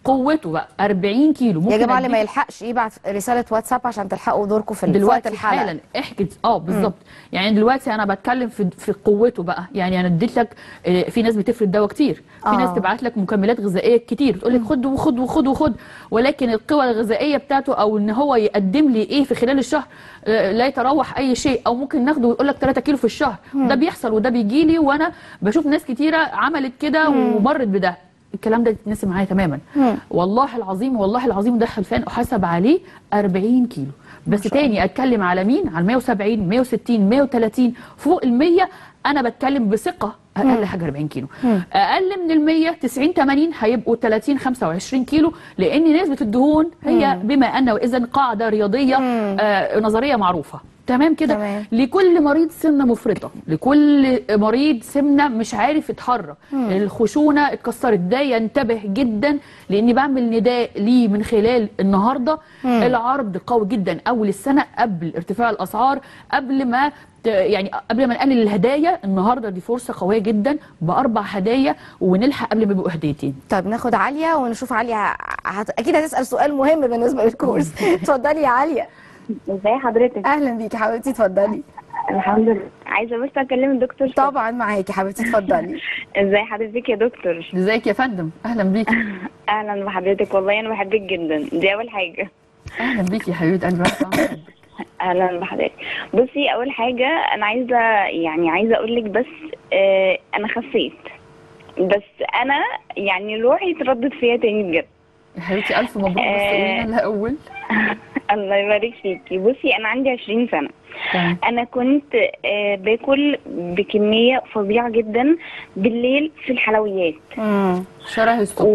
قوته بقى 40 كيلو يا ممكن جماعه اللي أديك ما يلحقش يبعت رساله واتساب عشان تلحقوا دوركم في ال- في وقت دلوقتي الحلقه حالا احجز اه بالظبط يعني دلوقتي انا بتكلم في في قوته بقى يعني انا اديت لك آه، في ناس بتفرد دواء كتير في آه. ناس تبعت لك مكملات غذائيه كتير تقول لك خد وخد وخد وخد ولكن القوى الغذائيه بتاعته او ان هو يقدم لي ايه في خلال الشهر آه، لا يتراوح اي شيء او ممكن ناخده ويقول لك 3 كيلو في الشهر ده بيحصل وده بيجي لي وانا بشوف ناس كتيره عملت كده ومرت بده الكلام ده يتنسي معايا تماما مم. والله العظيم والله العظيم ده خلفان احاسب عليه 40 كيلو بس تاني اتكلم على مين على 170 160 130 فوق ال 100 انا بتكلم بثقه اقل حاجه 40 كيلو اقل من ال 100 90 80 هيبقوا 30 25 كيلو لان نسبه الدهون هي بما ان واذا قاعده رياضيه آه نظريه معروفه تمام كده تمام. لكل مريض سمنه مفرطه لكل مريض سمنه مش عارف يتحرك الخشونه اتكسرت ده ينتبه جدا لاني بعمل نداء ليه من خلال النهارده العرض قوي جدا اول السنه قبل ارتفاع الاسعار قبل ما ت- يعني قبل ما نقلل الهدايا النهارده دي فرصه قويه جدا باربع هدايا ونلحق قبل ما يبقوا هديتين طيب ناخد عليا ونشوف عليا هت... اكيد هتسال سؤال مهم بالنسبه للكورس اتفضلي يا عليا ازاي حضرتك اهلا بيكي حبيبتي اتفضلي الحمد لله عايزه بس اكلم الدكتور شوية. طبعا معاكي حبيبتي اتفضلي ازاي حضرتك يا دكتور ازيك يا فندم اهلا بيكي اهلا بحضرتك والله انا بحبك جدا دي اول حاجه اهلا بيكي يا حبيبه قلبي أنا كمان بحبك. اهلا بحضرتك بصي اول حاجه انا عايزه يعني عايزه اقول لك بس آه انا خسيت بس انا يعني روحي اتردد فيها تاني بجد يا حبيبتي الف مبروك بس قولي لنا الاول الله يبارك فيكي بصي انا عندي 20 سنه تمام انا كنت آه باكل بكميه فظيعه جدا بالليل في الحلويات امم شره السكر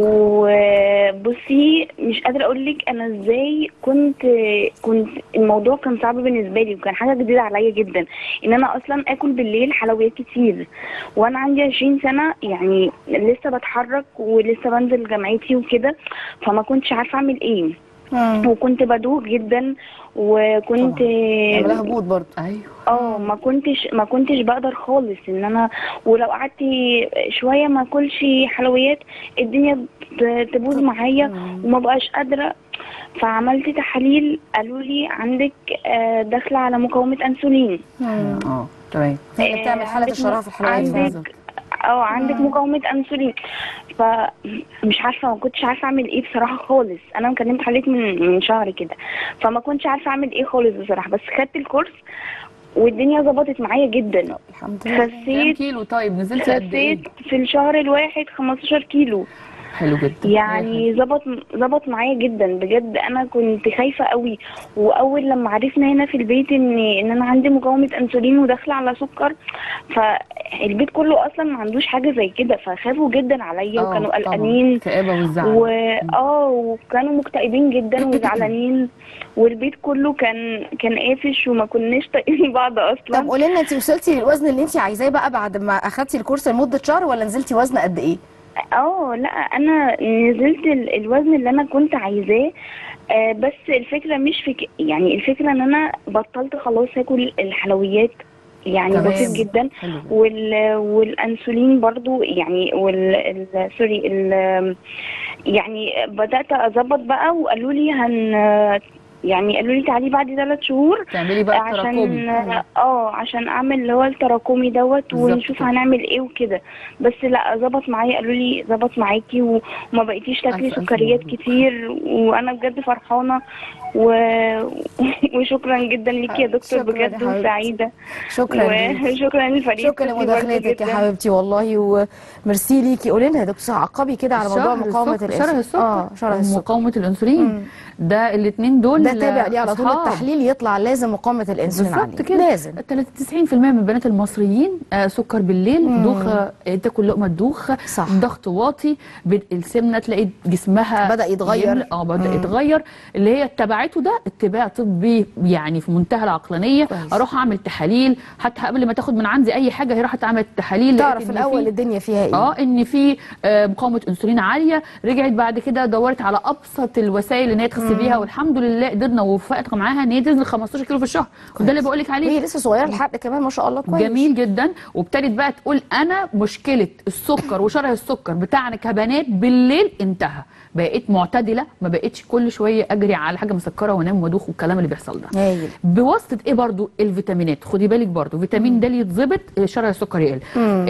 وبصي مش قادره اقول لك انا ازاي كنت كنت الموضوع كان صعب بالنسبه لي وكان حاجه جديده عليا جدا ان انا اصلا اكل بالليل حلويات كتير وانا عندي 20 سنه يعني لسه بتحرك ولسه بنزل جامعتي وكده فما كنتش عارفه اعمل ايه وكنت بدوخ جدا وكنت عملها هبوط برضه ايوه اه ما كنتش ما كنتش بقدر خالص ان انا ولو قعدت شويه ما اكلش حلويات الدنيا ت- تبوظ معايا وما بقاش قادره فعملت تحاليل قالوا لي عندك آه، داخله على مقاومه انسولين اه تمام هي اللي بتعمل حاله عندك الشراهه في الحلويات فعلا. عندك اه عندك مقاومه انسولين فمش عارفه ما كنتش عارفه اعمل ايه بصراحه خالص انا كلمت حضرتك من من شهر كده فما كنتش عارفه اعمل ايه خالص بصراحه بس خدت الكورس والدنيا ظبطت معايا جدا الحمد لله كام خسيت كيلو طيب نزلت قد ايه خسيت في الشهر الواحد 15 كيلو حلو جدا يعني ظبط ظبط معايا جدا بجد انا كنت خايفه قوي واول لما عرفنا هنا في البيت ان ان انا عندي مقاومه انسولين وداخله على سكر فالبيت كله اصلا ما عندوش حاجه زي كده فخافوا جدا عليا آه، وكانوا طبعاً. قلقانين الكآبة والزعل و اه وكانوا مكتئبين جدا وزعلانين والبيت كله كان كان قافش وما كناش طايقين بعض طب اصلا قولي لنا انت وصلتي للوزن اللي انت عايزاه بقى بعد ما اخدتي الكورس لمده شهر ولا نزلتي وزن قد ايه؟ اه لا انا نزلت ال- الوزن اللي انا كنت عايزاه آه بس الفكره مش في ك- يعني الفكره ان انا بطلت خلاص اكل الحلويات يعني تمام. بسيط جدا حلو جدا. وال والانسولين برضو يعني وال ال- سوري ال يعني بدات اظبط بقى وقالوا لي هن يعني قالوا لي تعالي بعد ثلاث شهور تعملي بقى عشان تراكمي اه عشان اعمل اللي هو التراكمي دوت بالظبط ونشوف كده. هنعمل ايه وكده بس لا ظبط معايا قالوا لي ظبط معاكي و- وما بقيتيش تاكلي ألف ألف سكريات مبروك. كتير وانا بجد فرحانه و... وشكرا جدا ليكي يا دكتور شكراً يا بجد حبيبتي. وسعيده شكرا ليكي. وشكرا للفريق شكرا الطبي برضه لمداخلتك يا جداً. حبيبتي والله وميرسي ليكي قولي لنا يا دكتور عقبي كده على موضوع شره مقاومه السكر- الانسولين شره السكر اه شره السكر مقاومه الانسولين ده الاثنين دول ده تابع ليه على طول أصحاب. التحليل يطلع لازم مقاومه الانسولين بالظبط عليه كده لازم 90% من البنات المصريين آه سكر بالليل دوخه آه، تاكل لقمه تدوخ صح. ضغط واطي بدء السمنه تلاقي جسمها بدأ يتغير. يملى- اه بدا يتغير اللي هي اتبعته ده اتباع طبي يعني في منتهى العقلانيه كويس. اروح اعمل تحاليل حتى قبل ما تاخد من عندي اي حاجه هي راحت عملت تحاليل لقيت تعرف إن الاول في- الدنيا فيها ايه اه ان في آه، مقاومه انسولين عاليه رجعت بعد كده دورت على ابسط الوسائل ان هي تخس بيها والحمد لله قدرنا ووفقت معاها ان هي تنزل 15 كيلو في الشهر وده اللي بقول لك عليه وهي لسه صغيره الحق كمان ما شاء الله كويس جميل جدا وابتدت بقى تقول انا مشكله السكر وشره السكر بتاعنا كبنات بالليل انتهى بقيت معتدله ما بقتش كل شويه اجري على حاجه مسكره وانام وادوخ والكلام اللي بيحصل ده هايل بواسطه ايه برضو الفيتامينات خدي بالك برضو فيتامين د اللي يتظبط شرع السكر يقل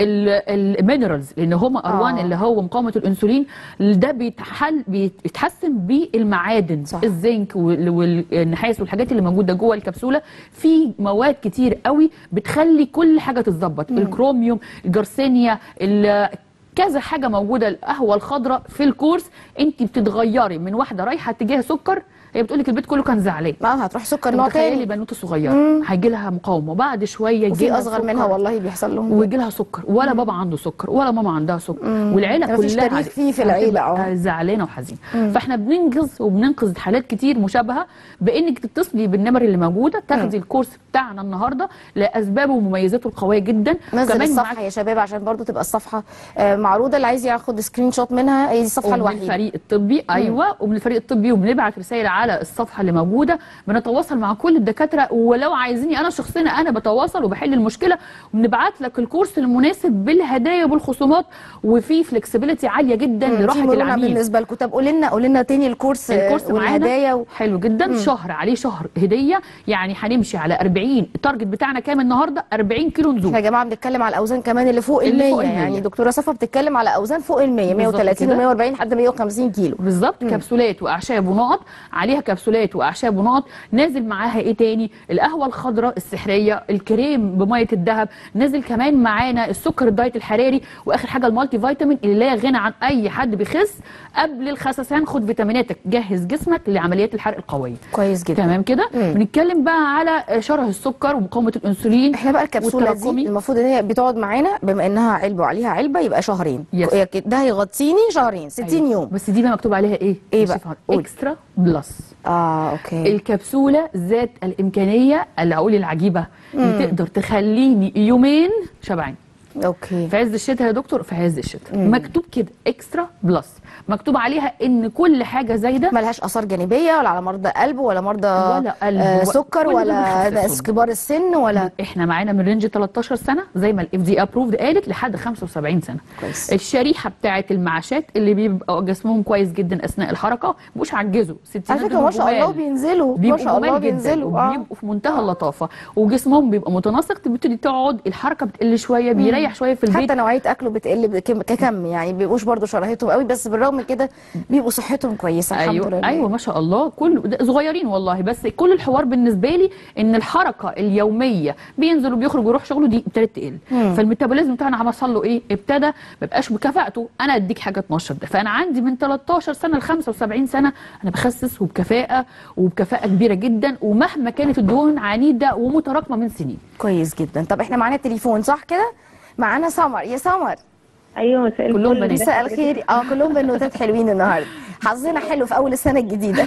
المينرالز لان هما اروان آه. اللي هو مقاومه الانسولين ده بيتحل بيتحسن بالمعادن صح. الزنك وال- والنحاس والحاجات اللي موجوده جوه الكبسوله في مواد كتير قوي بتخلي كل حاجه تتظبط الكروميوم الجرسينيا ال- كذا حاجه موجوده القهوه الخضراء في الكورس انت بتتغيري من واحده رايحه اتجاه سكر هي بتقول لك البيت كله كان زعلان ما هتروح سكر نوع تخيلي تاني بنوته صغيره هيجي لها مقاومه بعد شويه يجي وفي لها اصغر سكر. منها والله بيحصل لهم ويجي لها سكر ولا بابا عنده سكر ولا ماما عندها سكر والعيله مفيش كلها تاريخ فيه في العيلة، هتبقى اه. زعلانه وحزينه فاحنا بننجز وبننقذ حالات كتير مشابهه بانك تتصلي بالنمر اللي موجوده تاخدي الكورس بتاعنا النهارده لاسبابه ومميزاته القويه جدا نزل وكمان الصفحه معاك يا شباب عشان برضو تبقى الصفحه آه، معروضه اللي عايز ياخد سكرين شوت منها هي دي الصفحه ومن الوحيده الفريق الطبي ايوه ومن الفريق الطبي وبنبعت رسائل على الصفحه اللي موجوده بنتواصل مع كل الدكاتره ولو عايزيني انا شخصيا انا بتواصل وبحل المشكله وبنبعت لك الكورس المناسب بالهدايا وبالخصومات وفي فلكسبيليتي عاليه جدا مم، في لراحه مرونه العميل بالنسبه لكم طب قولي لنا قولي لنا تاني الكورس آه، الكورس والهدايا معانا و... حلو جدا شهر عليه شهر هديه يعني هنمشي على 40 التارجت بتاعنا كام النهارده 40 كيلو نزول احنا يا جماعه بنتكلم على الاوزان كمان اللي فوق ال اللي 100 فوق ال 100. يعني دكتوره صفا بتتكلم على اوزان فوق ال 100 بالظبط 130 كده. و 140 لحد 150 كيلو بالظبط كبسولات واعشاب ونقط عليها كبسولات واعشاب ونقط نازل معاها ايه تاني القهوه الخضراء السحريه الكريم بميه الذهب نازل كمان معانا السكر الدايت الحراري واخر حاجه المالتي فيتامين اللي لا غنى عن اي حد بيخس قبل الخسسان خد فيتاميناتك جهز جسمك لعمليات الحرق القويه كويس جدا تمام كده مم. بنتكلم بقى على شره السكر ومقاومه الانسولين احنا بقى الكبسوله دي والتراكمي. المفروض ان هي بتقعد معانا بما انها علبه وعليها علبه يبقى شهرين يس. هي كده- ده هيغطيني شهرين 60 أيوة. يوم بس دي بقى مكتوب عليها ايه إيه بقى؟ قولي. اكسترا بلس اه اوكي الكبسوله ذات الامكانيه اللي اقول العجيبه اللي تقدر تخليني يومين شبعان اوكي في عز الشتاء يا دكتور في عز الشتاء مكتوب كده اكسترا بلس مكتوب عليها ان كل حاجه زايده ملهاش اثار جانبيه ولا على مرضى قلب ولا مرضى ولا قلب آه ولا- سكر كل دول ولا بيخسسهم. ناس كبار السن ولا احنا معانا من رينج 13 سنه زي ما الاف دي ابروفد قالت لحد 75 سنه كويس. الشريحه بتاعه المعاشات اللي بيبقى جسمهم كويس جدا اثناء الحركه مش عجزوا 60 على فكره ما شاء الله بينزلوا ما بيبقوا شاء الله جمال جدا بينزلوا اه وبيبقوا في منتهى اللطافه وجسمهم بيبقى متناسق تبتدي تقعد الحركه بتقل شويه بيريح شويه في البيت حتى نوعيه اكله بتقل بكم- ككم يعني بيبقوش برضو شراهتهم قوي بس بالرغم من كده بيبقوا صحتهم كويسه الحمد ايوه لله ايوه ما شاء الله كل ده صغيرين والله بس كل الحوار بالنسبه لي ان الحركه اليوميه بينزل وبيخرج ويروح شغله دي ابتدت تقل فالميتابوليزم بتاعنا حصل له ايه ابتدى ما بقاش بكفاءته انا اديك حاجه تنشط ده فانا عندي من 13 سنه ل 75 سنه انا بخسس وبكفاءه وبكفاءه كبيره جدا ومهما كانت الدهون عنيده ومتراكمه من سنين كويس جدا طب احنا معانا تليفون صح كده معانا سمر يا سمر ايوه مساء كلهم الفل. بنات. مساء الخير اه كلهم بنوتات حلوين النهارده حظنا حلو في اول السنه الجديده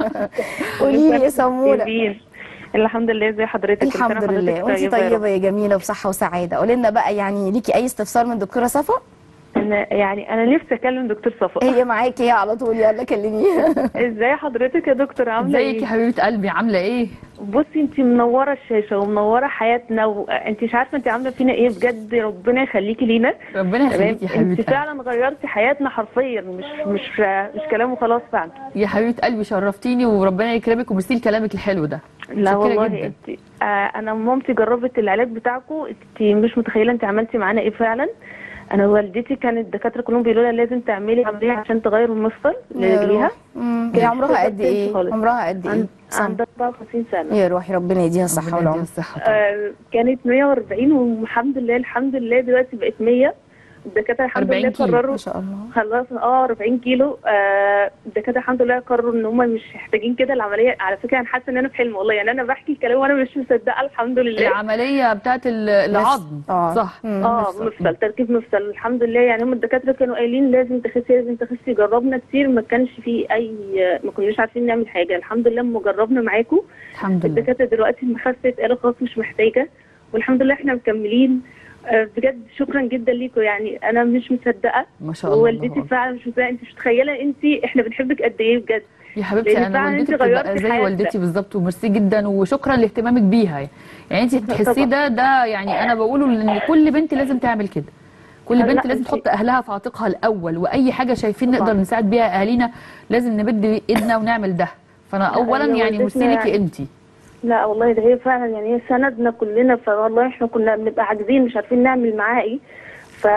قولي لي يا سموره طيبين. الحمد لله ازي حضرتك كل سنة الحمد وحضرتك لله وانت يا رب. طيبه يا جميله وبصحه وسعاده قولي لنا بقى يعني ليكي اي استفسار من دكتوره صفا انا يعني انا نفسي اكلم دكتور صفا هي معاكي هي على طول يلا كلميها ازاي حضرتك يا دكتور عامله ازيك يا ايه حبيبه قلبي عامله ايه بصي انت منوره الشاشه ومنوره حياتنا وانت مش عارفه انت عامله فينا ايه بجد ربنا يخليكي لينا ربنا تمام يخليكي يا انت حبيبه قلبي. فعلا غيرتي حياتنا حرفيا مش مش مش كلام وخلاص فعلا يا حبيبه قلبي شرفتيني وربنا يكرمك وميرسي لكلامك الحلو ده لا متشكرة والله جدا. انت آه انا مامتي جربت العلاج بتاعكم انت مش متخيله انت عملتي معانا ايه فعلا انا والدتي كانت الدكاتره كلهم بيقولوا لها لازم تعملي عمليه عشان تغير المفصل لرجليها مم. هي عمرها قد ايه خالص. عمرها قد ايه عند سنة. عندها 54 سنه يا روحي ربنا يديها الصحه ربنا والعمر يديها الصحه طبعا. آه كانت 140 والحمد لله الحمد لله دلوقتي بقت 100 الدكاتره الحمد 40 لله كيلو. قرروا ما شاء الله خلاص اه 40 كيلو آه الدكاتره الحمد لله قرروا ان هم مش محتاجين كده العمليه على فكره انا حاسه ان انا في حلم والله يعني انا بحكي الكلام وانا مش مصدقه الحمد لله العمليه بتاعت ال- العظم آه. صح مم. اه مفصل. مفصل تركيب مفصل الحمد لله يعني هم الدكاتره كانوا قايلين لازم تخسي لازم تخسي جربنا كتير ما كانش فيه اي ما كناش عارفين نعمل حاجه الحمد لله لما جربنا معاكم الحمد لله الدكاتره دلوقتي لما خست قالوا خلاص مش محتاجه والحمد لله احنا مكملين آه، بجد شكرا جدا ليكم يعني انا مش مصدقه ما شاء الله ووالدتي الله فعلا مش مصدقه انت مش متخيله انت احنا بنحبك قد ايه بجد يا حبيبتي لأن انا فعلاً والدتي أنت غيرتي بتبقى زي حياتنا. والدتي بالظبط وميرسي جدا وشكرا لاهتمامك بيها يعني انت تحسيه ده ده يعني انا بقوله ان كل بنت لازم تعمل كده كل لا، بنت لازم أنت- تحط اهلها في عاتقها الاول واي حاجه شايفين طبعاً. نقدر نساعد بيها اهالينا لازم نمد ايدنا ونعمل ده فانا اولا هي يعني ميرسي والدتنا ليكي يعني- انت لا والله ده هي فعلا يعني هي سندنا كلنا فوالله احنا كنا بنبقى عاجزين مش عارفين نعمل معاها ايه ف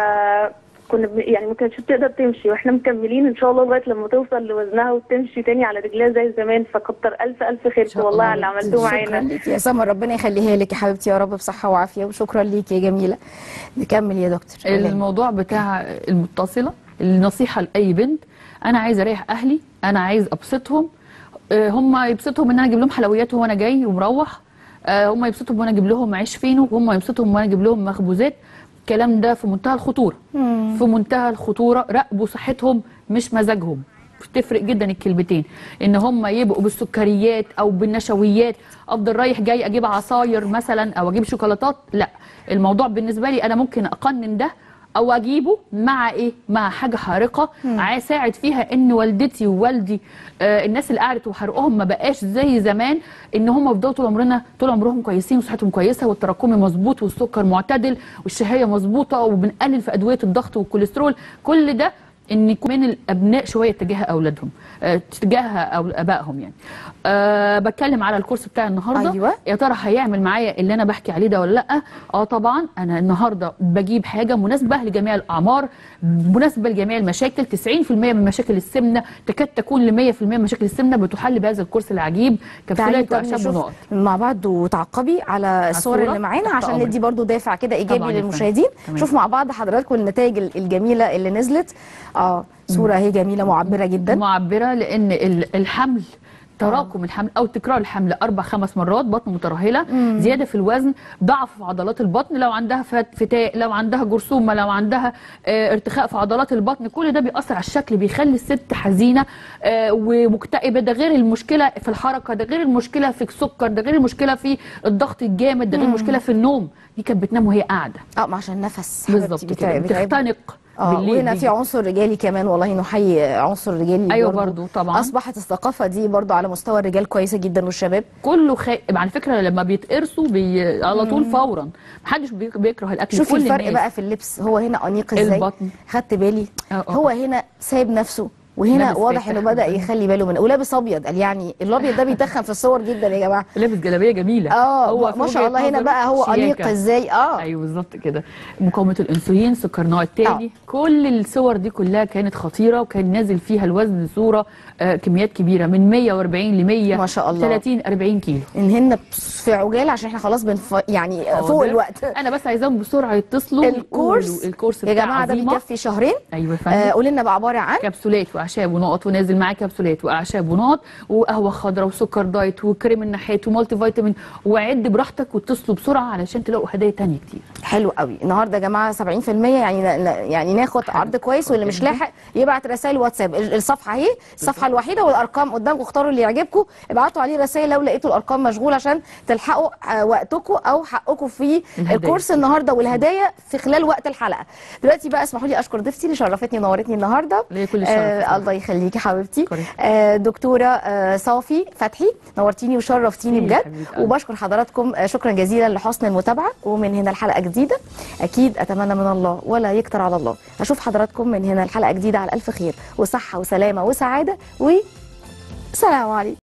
كنا بن- يعني ما كانتش بتقدر تمشي واحنا مكملين ان شاء الله لغايه لما توصل لوزنها وتمشي تاني على رجليها زي زمان فكتر الف الف خيركم شاء والله الله. على اللي عملتوه شكرا معانا ليكي يا سمر ربنا يخليها لك يا حبيبتي يا رب بصحه وعافيه وشكرا ليكي يا جميله نكمل يا دكتور الموضوع بتاع المتصله النصيحه لاي بنت انا عايزه اريح اهلي انا عايز ابسطهم آه، هم يبسطهم ان انا اجيب لهم حلويات وانا جاي ومروح آه، هم يبسطهم وانا اجيب لهم عيش فينو وهم يبسطهم وانا اجيب لهم مخبوزات الكلام ده في منتهى الخطوره في منتهى الخطوره راقبوا صحتهم مش مزاجهم بتفرق جدا الكلمتين ان هم يبقوا بالسكريات او بالنشويات افضل رايح جاي اجيب عصاير مثلا او اجيب شوكولاتات لا الموضوع بالنسبه لي انا ممكن اقنن ده او اجيبه مع ايه مع حاجه حارقه اساعد فيها ان والدتي ووالدي آه الناس اللي قعدت وحرقهم ما بقاش زي زمان ان هم يفضلوا طول عمرنا طول عمرهم كويسين وصحتهم كويسه والتراكمي مظبوط والسكر معتدل والشهيه مظبوطه وبنقلل في ادويه الضغط والكوليسترول كل ده ان يكون من الابناء شويه تجاه اولادهم آه، تجاه أو ابائهم يعني أه بتكلم على الكورس بتاع النهارده أيوة. يا ترى هيعمل معايا اللي انا بحكي عليه ده ولا لا اه طبعا انا النهارده بجيب حاجه مناسبه لجميع الاعمار مناسبه لجميع المشاكل 90% من مشاكل السمنه تكاد تكون ل 100% من مشاكل السمنه بتحل بهذا الكورس العجيب تعالي كبسولات طب واعشاب نشوف ونقط مع بعض وتعقبي على الصور الصورة؟ اللي معانا تحت عشان أمرك. ندي برضو دافع كده طبعاً ايجابي يا للمشاهدين فندم. تمام. شوف مع بعض حضراتكم النتائج ال- الجميله اللي نزلت اه صوره هي جميله معبره جدا معبره لان ال- الحمل تراكم الحمل او تكرار الحمل اربع خمس مرات بطن مترهله زياده في الوزن ضعف في عضلات البطن لو عندها فت- فتاء لو عندها جرثومه لو عندها آه، ارتخاء في عضلات البطن كل ده بيأثر على الشكل بيخلي الست حزينه آه، ومكتئبه ده غير المشكله في الحركه ده غير المشكله في السكر ده غير المشكله في الضغط الجامد ده غير المشكله في النوم دي كانت بتنام وهي قاعده اه ما عشان نفس حبيبتي بالظبط بتاع- كده بتاعب. بتختنق اه بالليل وهنا دي. في عنصر رجالي كمان والله نحيي عنصر رجالي أيوة برضو طبعاً. اصبحت الثقافه دي برضو على مستوى الرجال كويسه جدا والشباب كله خ... على فكره لما بيتقرصوا بي... على طول فورا محدش بي... بيكره الاكل شوفي كل الفرق الناس. بقى في اللبس هو هنا انيق ازاي البطن. خدت بالي اه، اه. هو هنا سايب نفسه وهنا لابس واضح فاتح انه بدا جداً. يخلي باله منه ولابس ابيض قال يعني الابيض ده بيتخن في الصور جدا يا جماعه لابس جلابيه جميله اه في ما شاء وجهة الله هنا نظري بقى هو انيق شياكة. ازاي اه ايوه بالظبط كده مقاومه الانسولين سكر نوع التاني اه. كل الصور دي كلها كانت خطيره وكان نازل فيها الوزن صوره آه كميات كبيره من 140 ل 100 ما شاء الله. 30 40 كيلو انهن في عجاله عشان احنا خلاص بنف... يعني فوق حاضر. الوقت انا بس عايزاهم بسرعه يتصلوا الكورس يقولوا الكورس يا بتاع جماعه ده عزيمة. بيكفي شهرين ايوه يا فندم آه قولي لنا بقى عباره عن كبسولات واعشاب ونقط ونازل معاه كبسولات واعشاب ونقط وقهوه خضراء وسكر دايت وكريم النحات ومالتي فيتامين وعد براحتك واتصلوا بسرعه علشان تلاقوا هدايا تانية كتير حلو قوي النهارده يا جماعه 70% يعني ن- ن- يعني ناخد عرض كويس واللي مش لاحق يبعت رسائل واتساب ال- الصفحه اهي الصفحه الوحيده والارقام قدامكم اختاروا اللي يعجبكم ابعتوا عليه رسائل لو لقيتوا الارقام مشغوله عشان تلحقوا آه، وقتكم او حقكم في الهدايا. الكورس النهارده والهدايا في خلال وقت الحلقه دلوقتي بقى اسمحوا لي اشكر ضيفتي اللي شرفتني ونورتني النهارده ليا كل الشرف آه طبعاً. الله يخليكي حبيبتي شكراً. آه دكتوره آه صافي فتحي نورتيني وشرفتيني ميرسي يا بجد حبيبة قلبي. وبشكر حضراتكم آه، شكرا جزيلا لحسن المتابعه ومن هنا الحلقه جديده اكيد اتمنى من الله ولا يكتر على الله اشوف حضراتكم من هنا الحلقه جديده على الف خير وصحه وسلامه وسعاده وسلام عليكم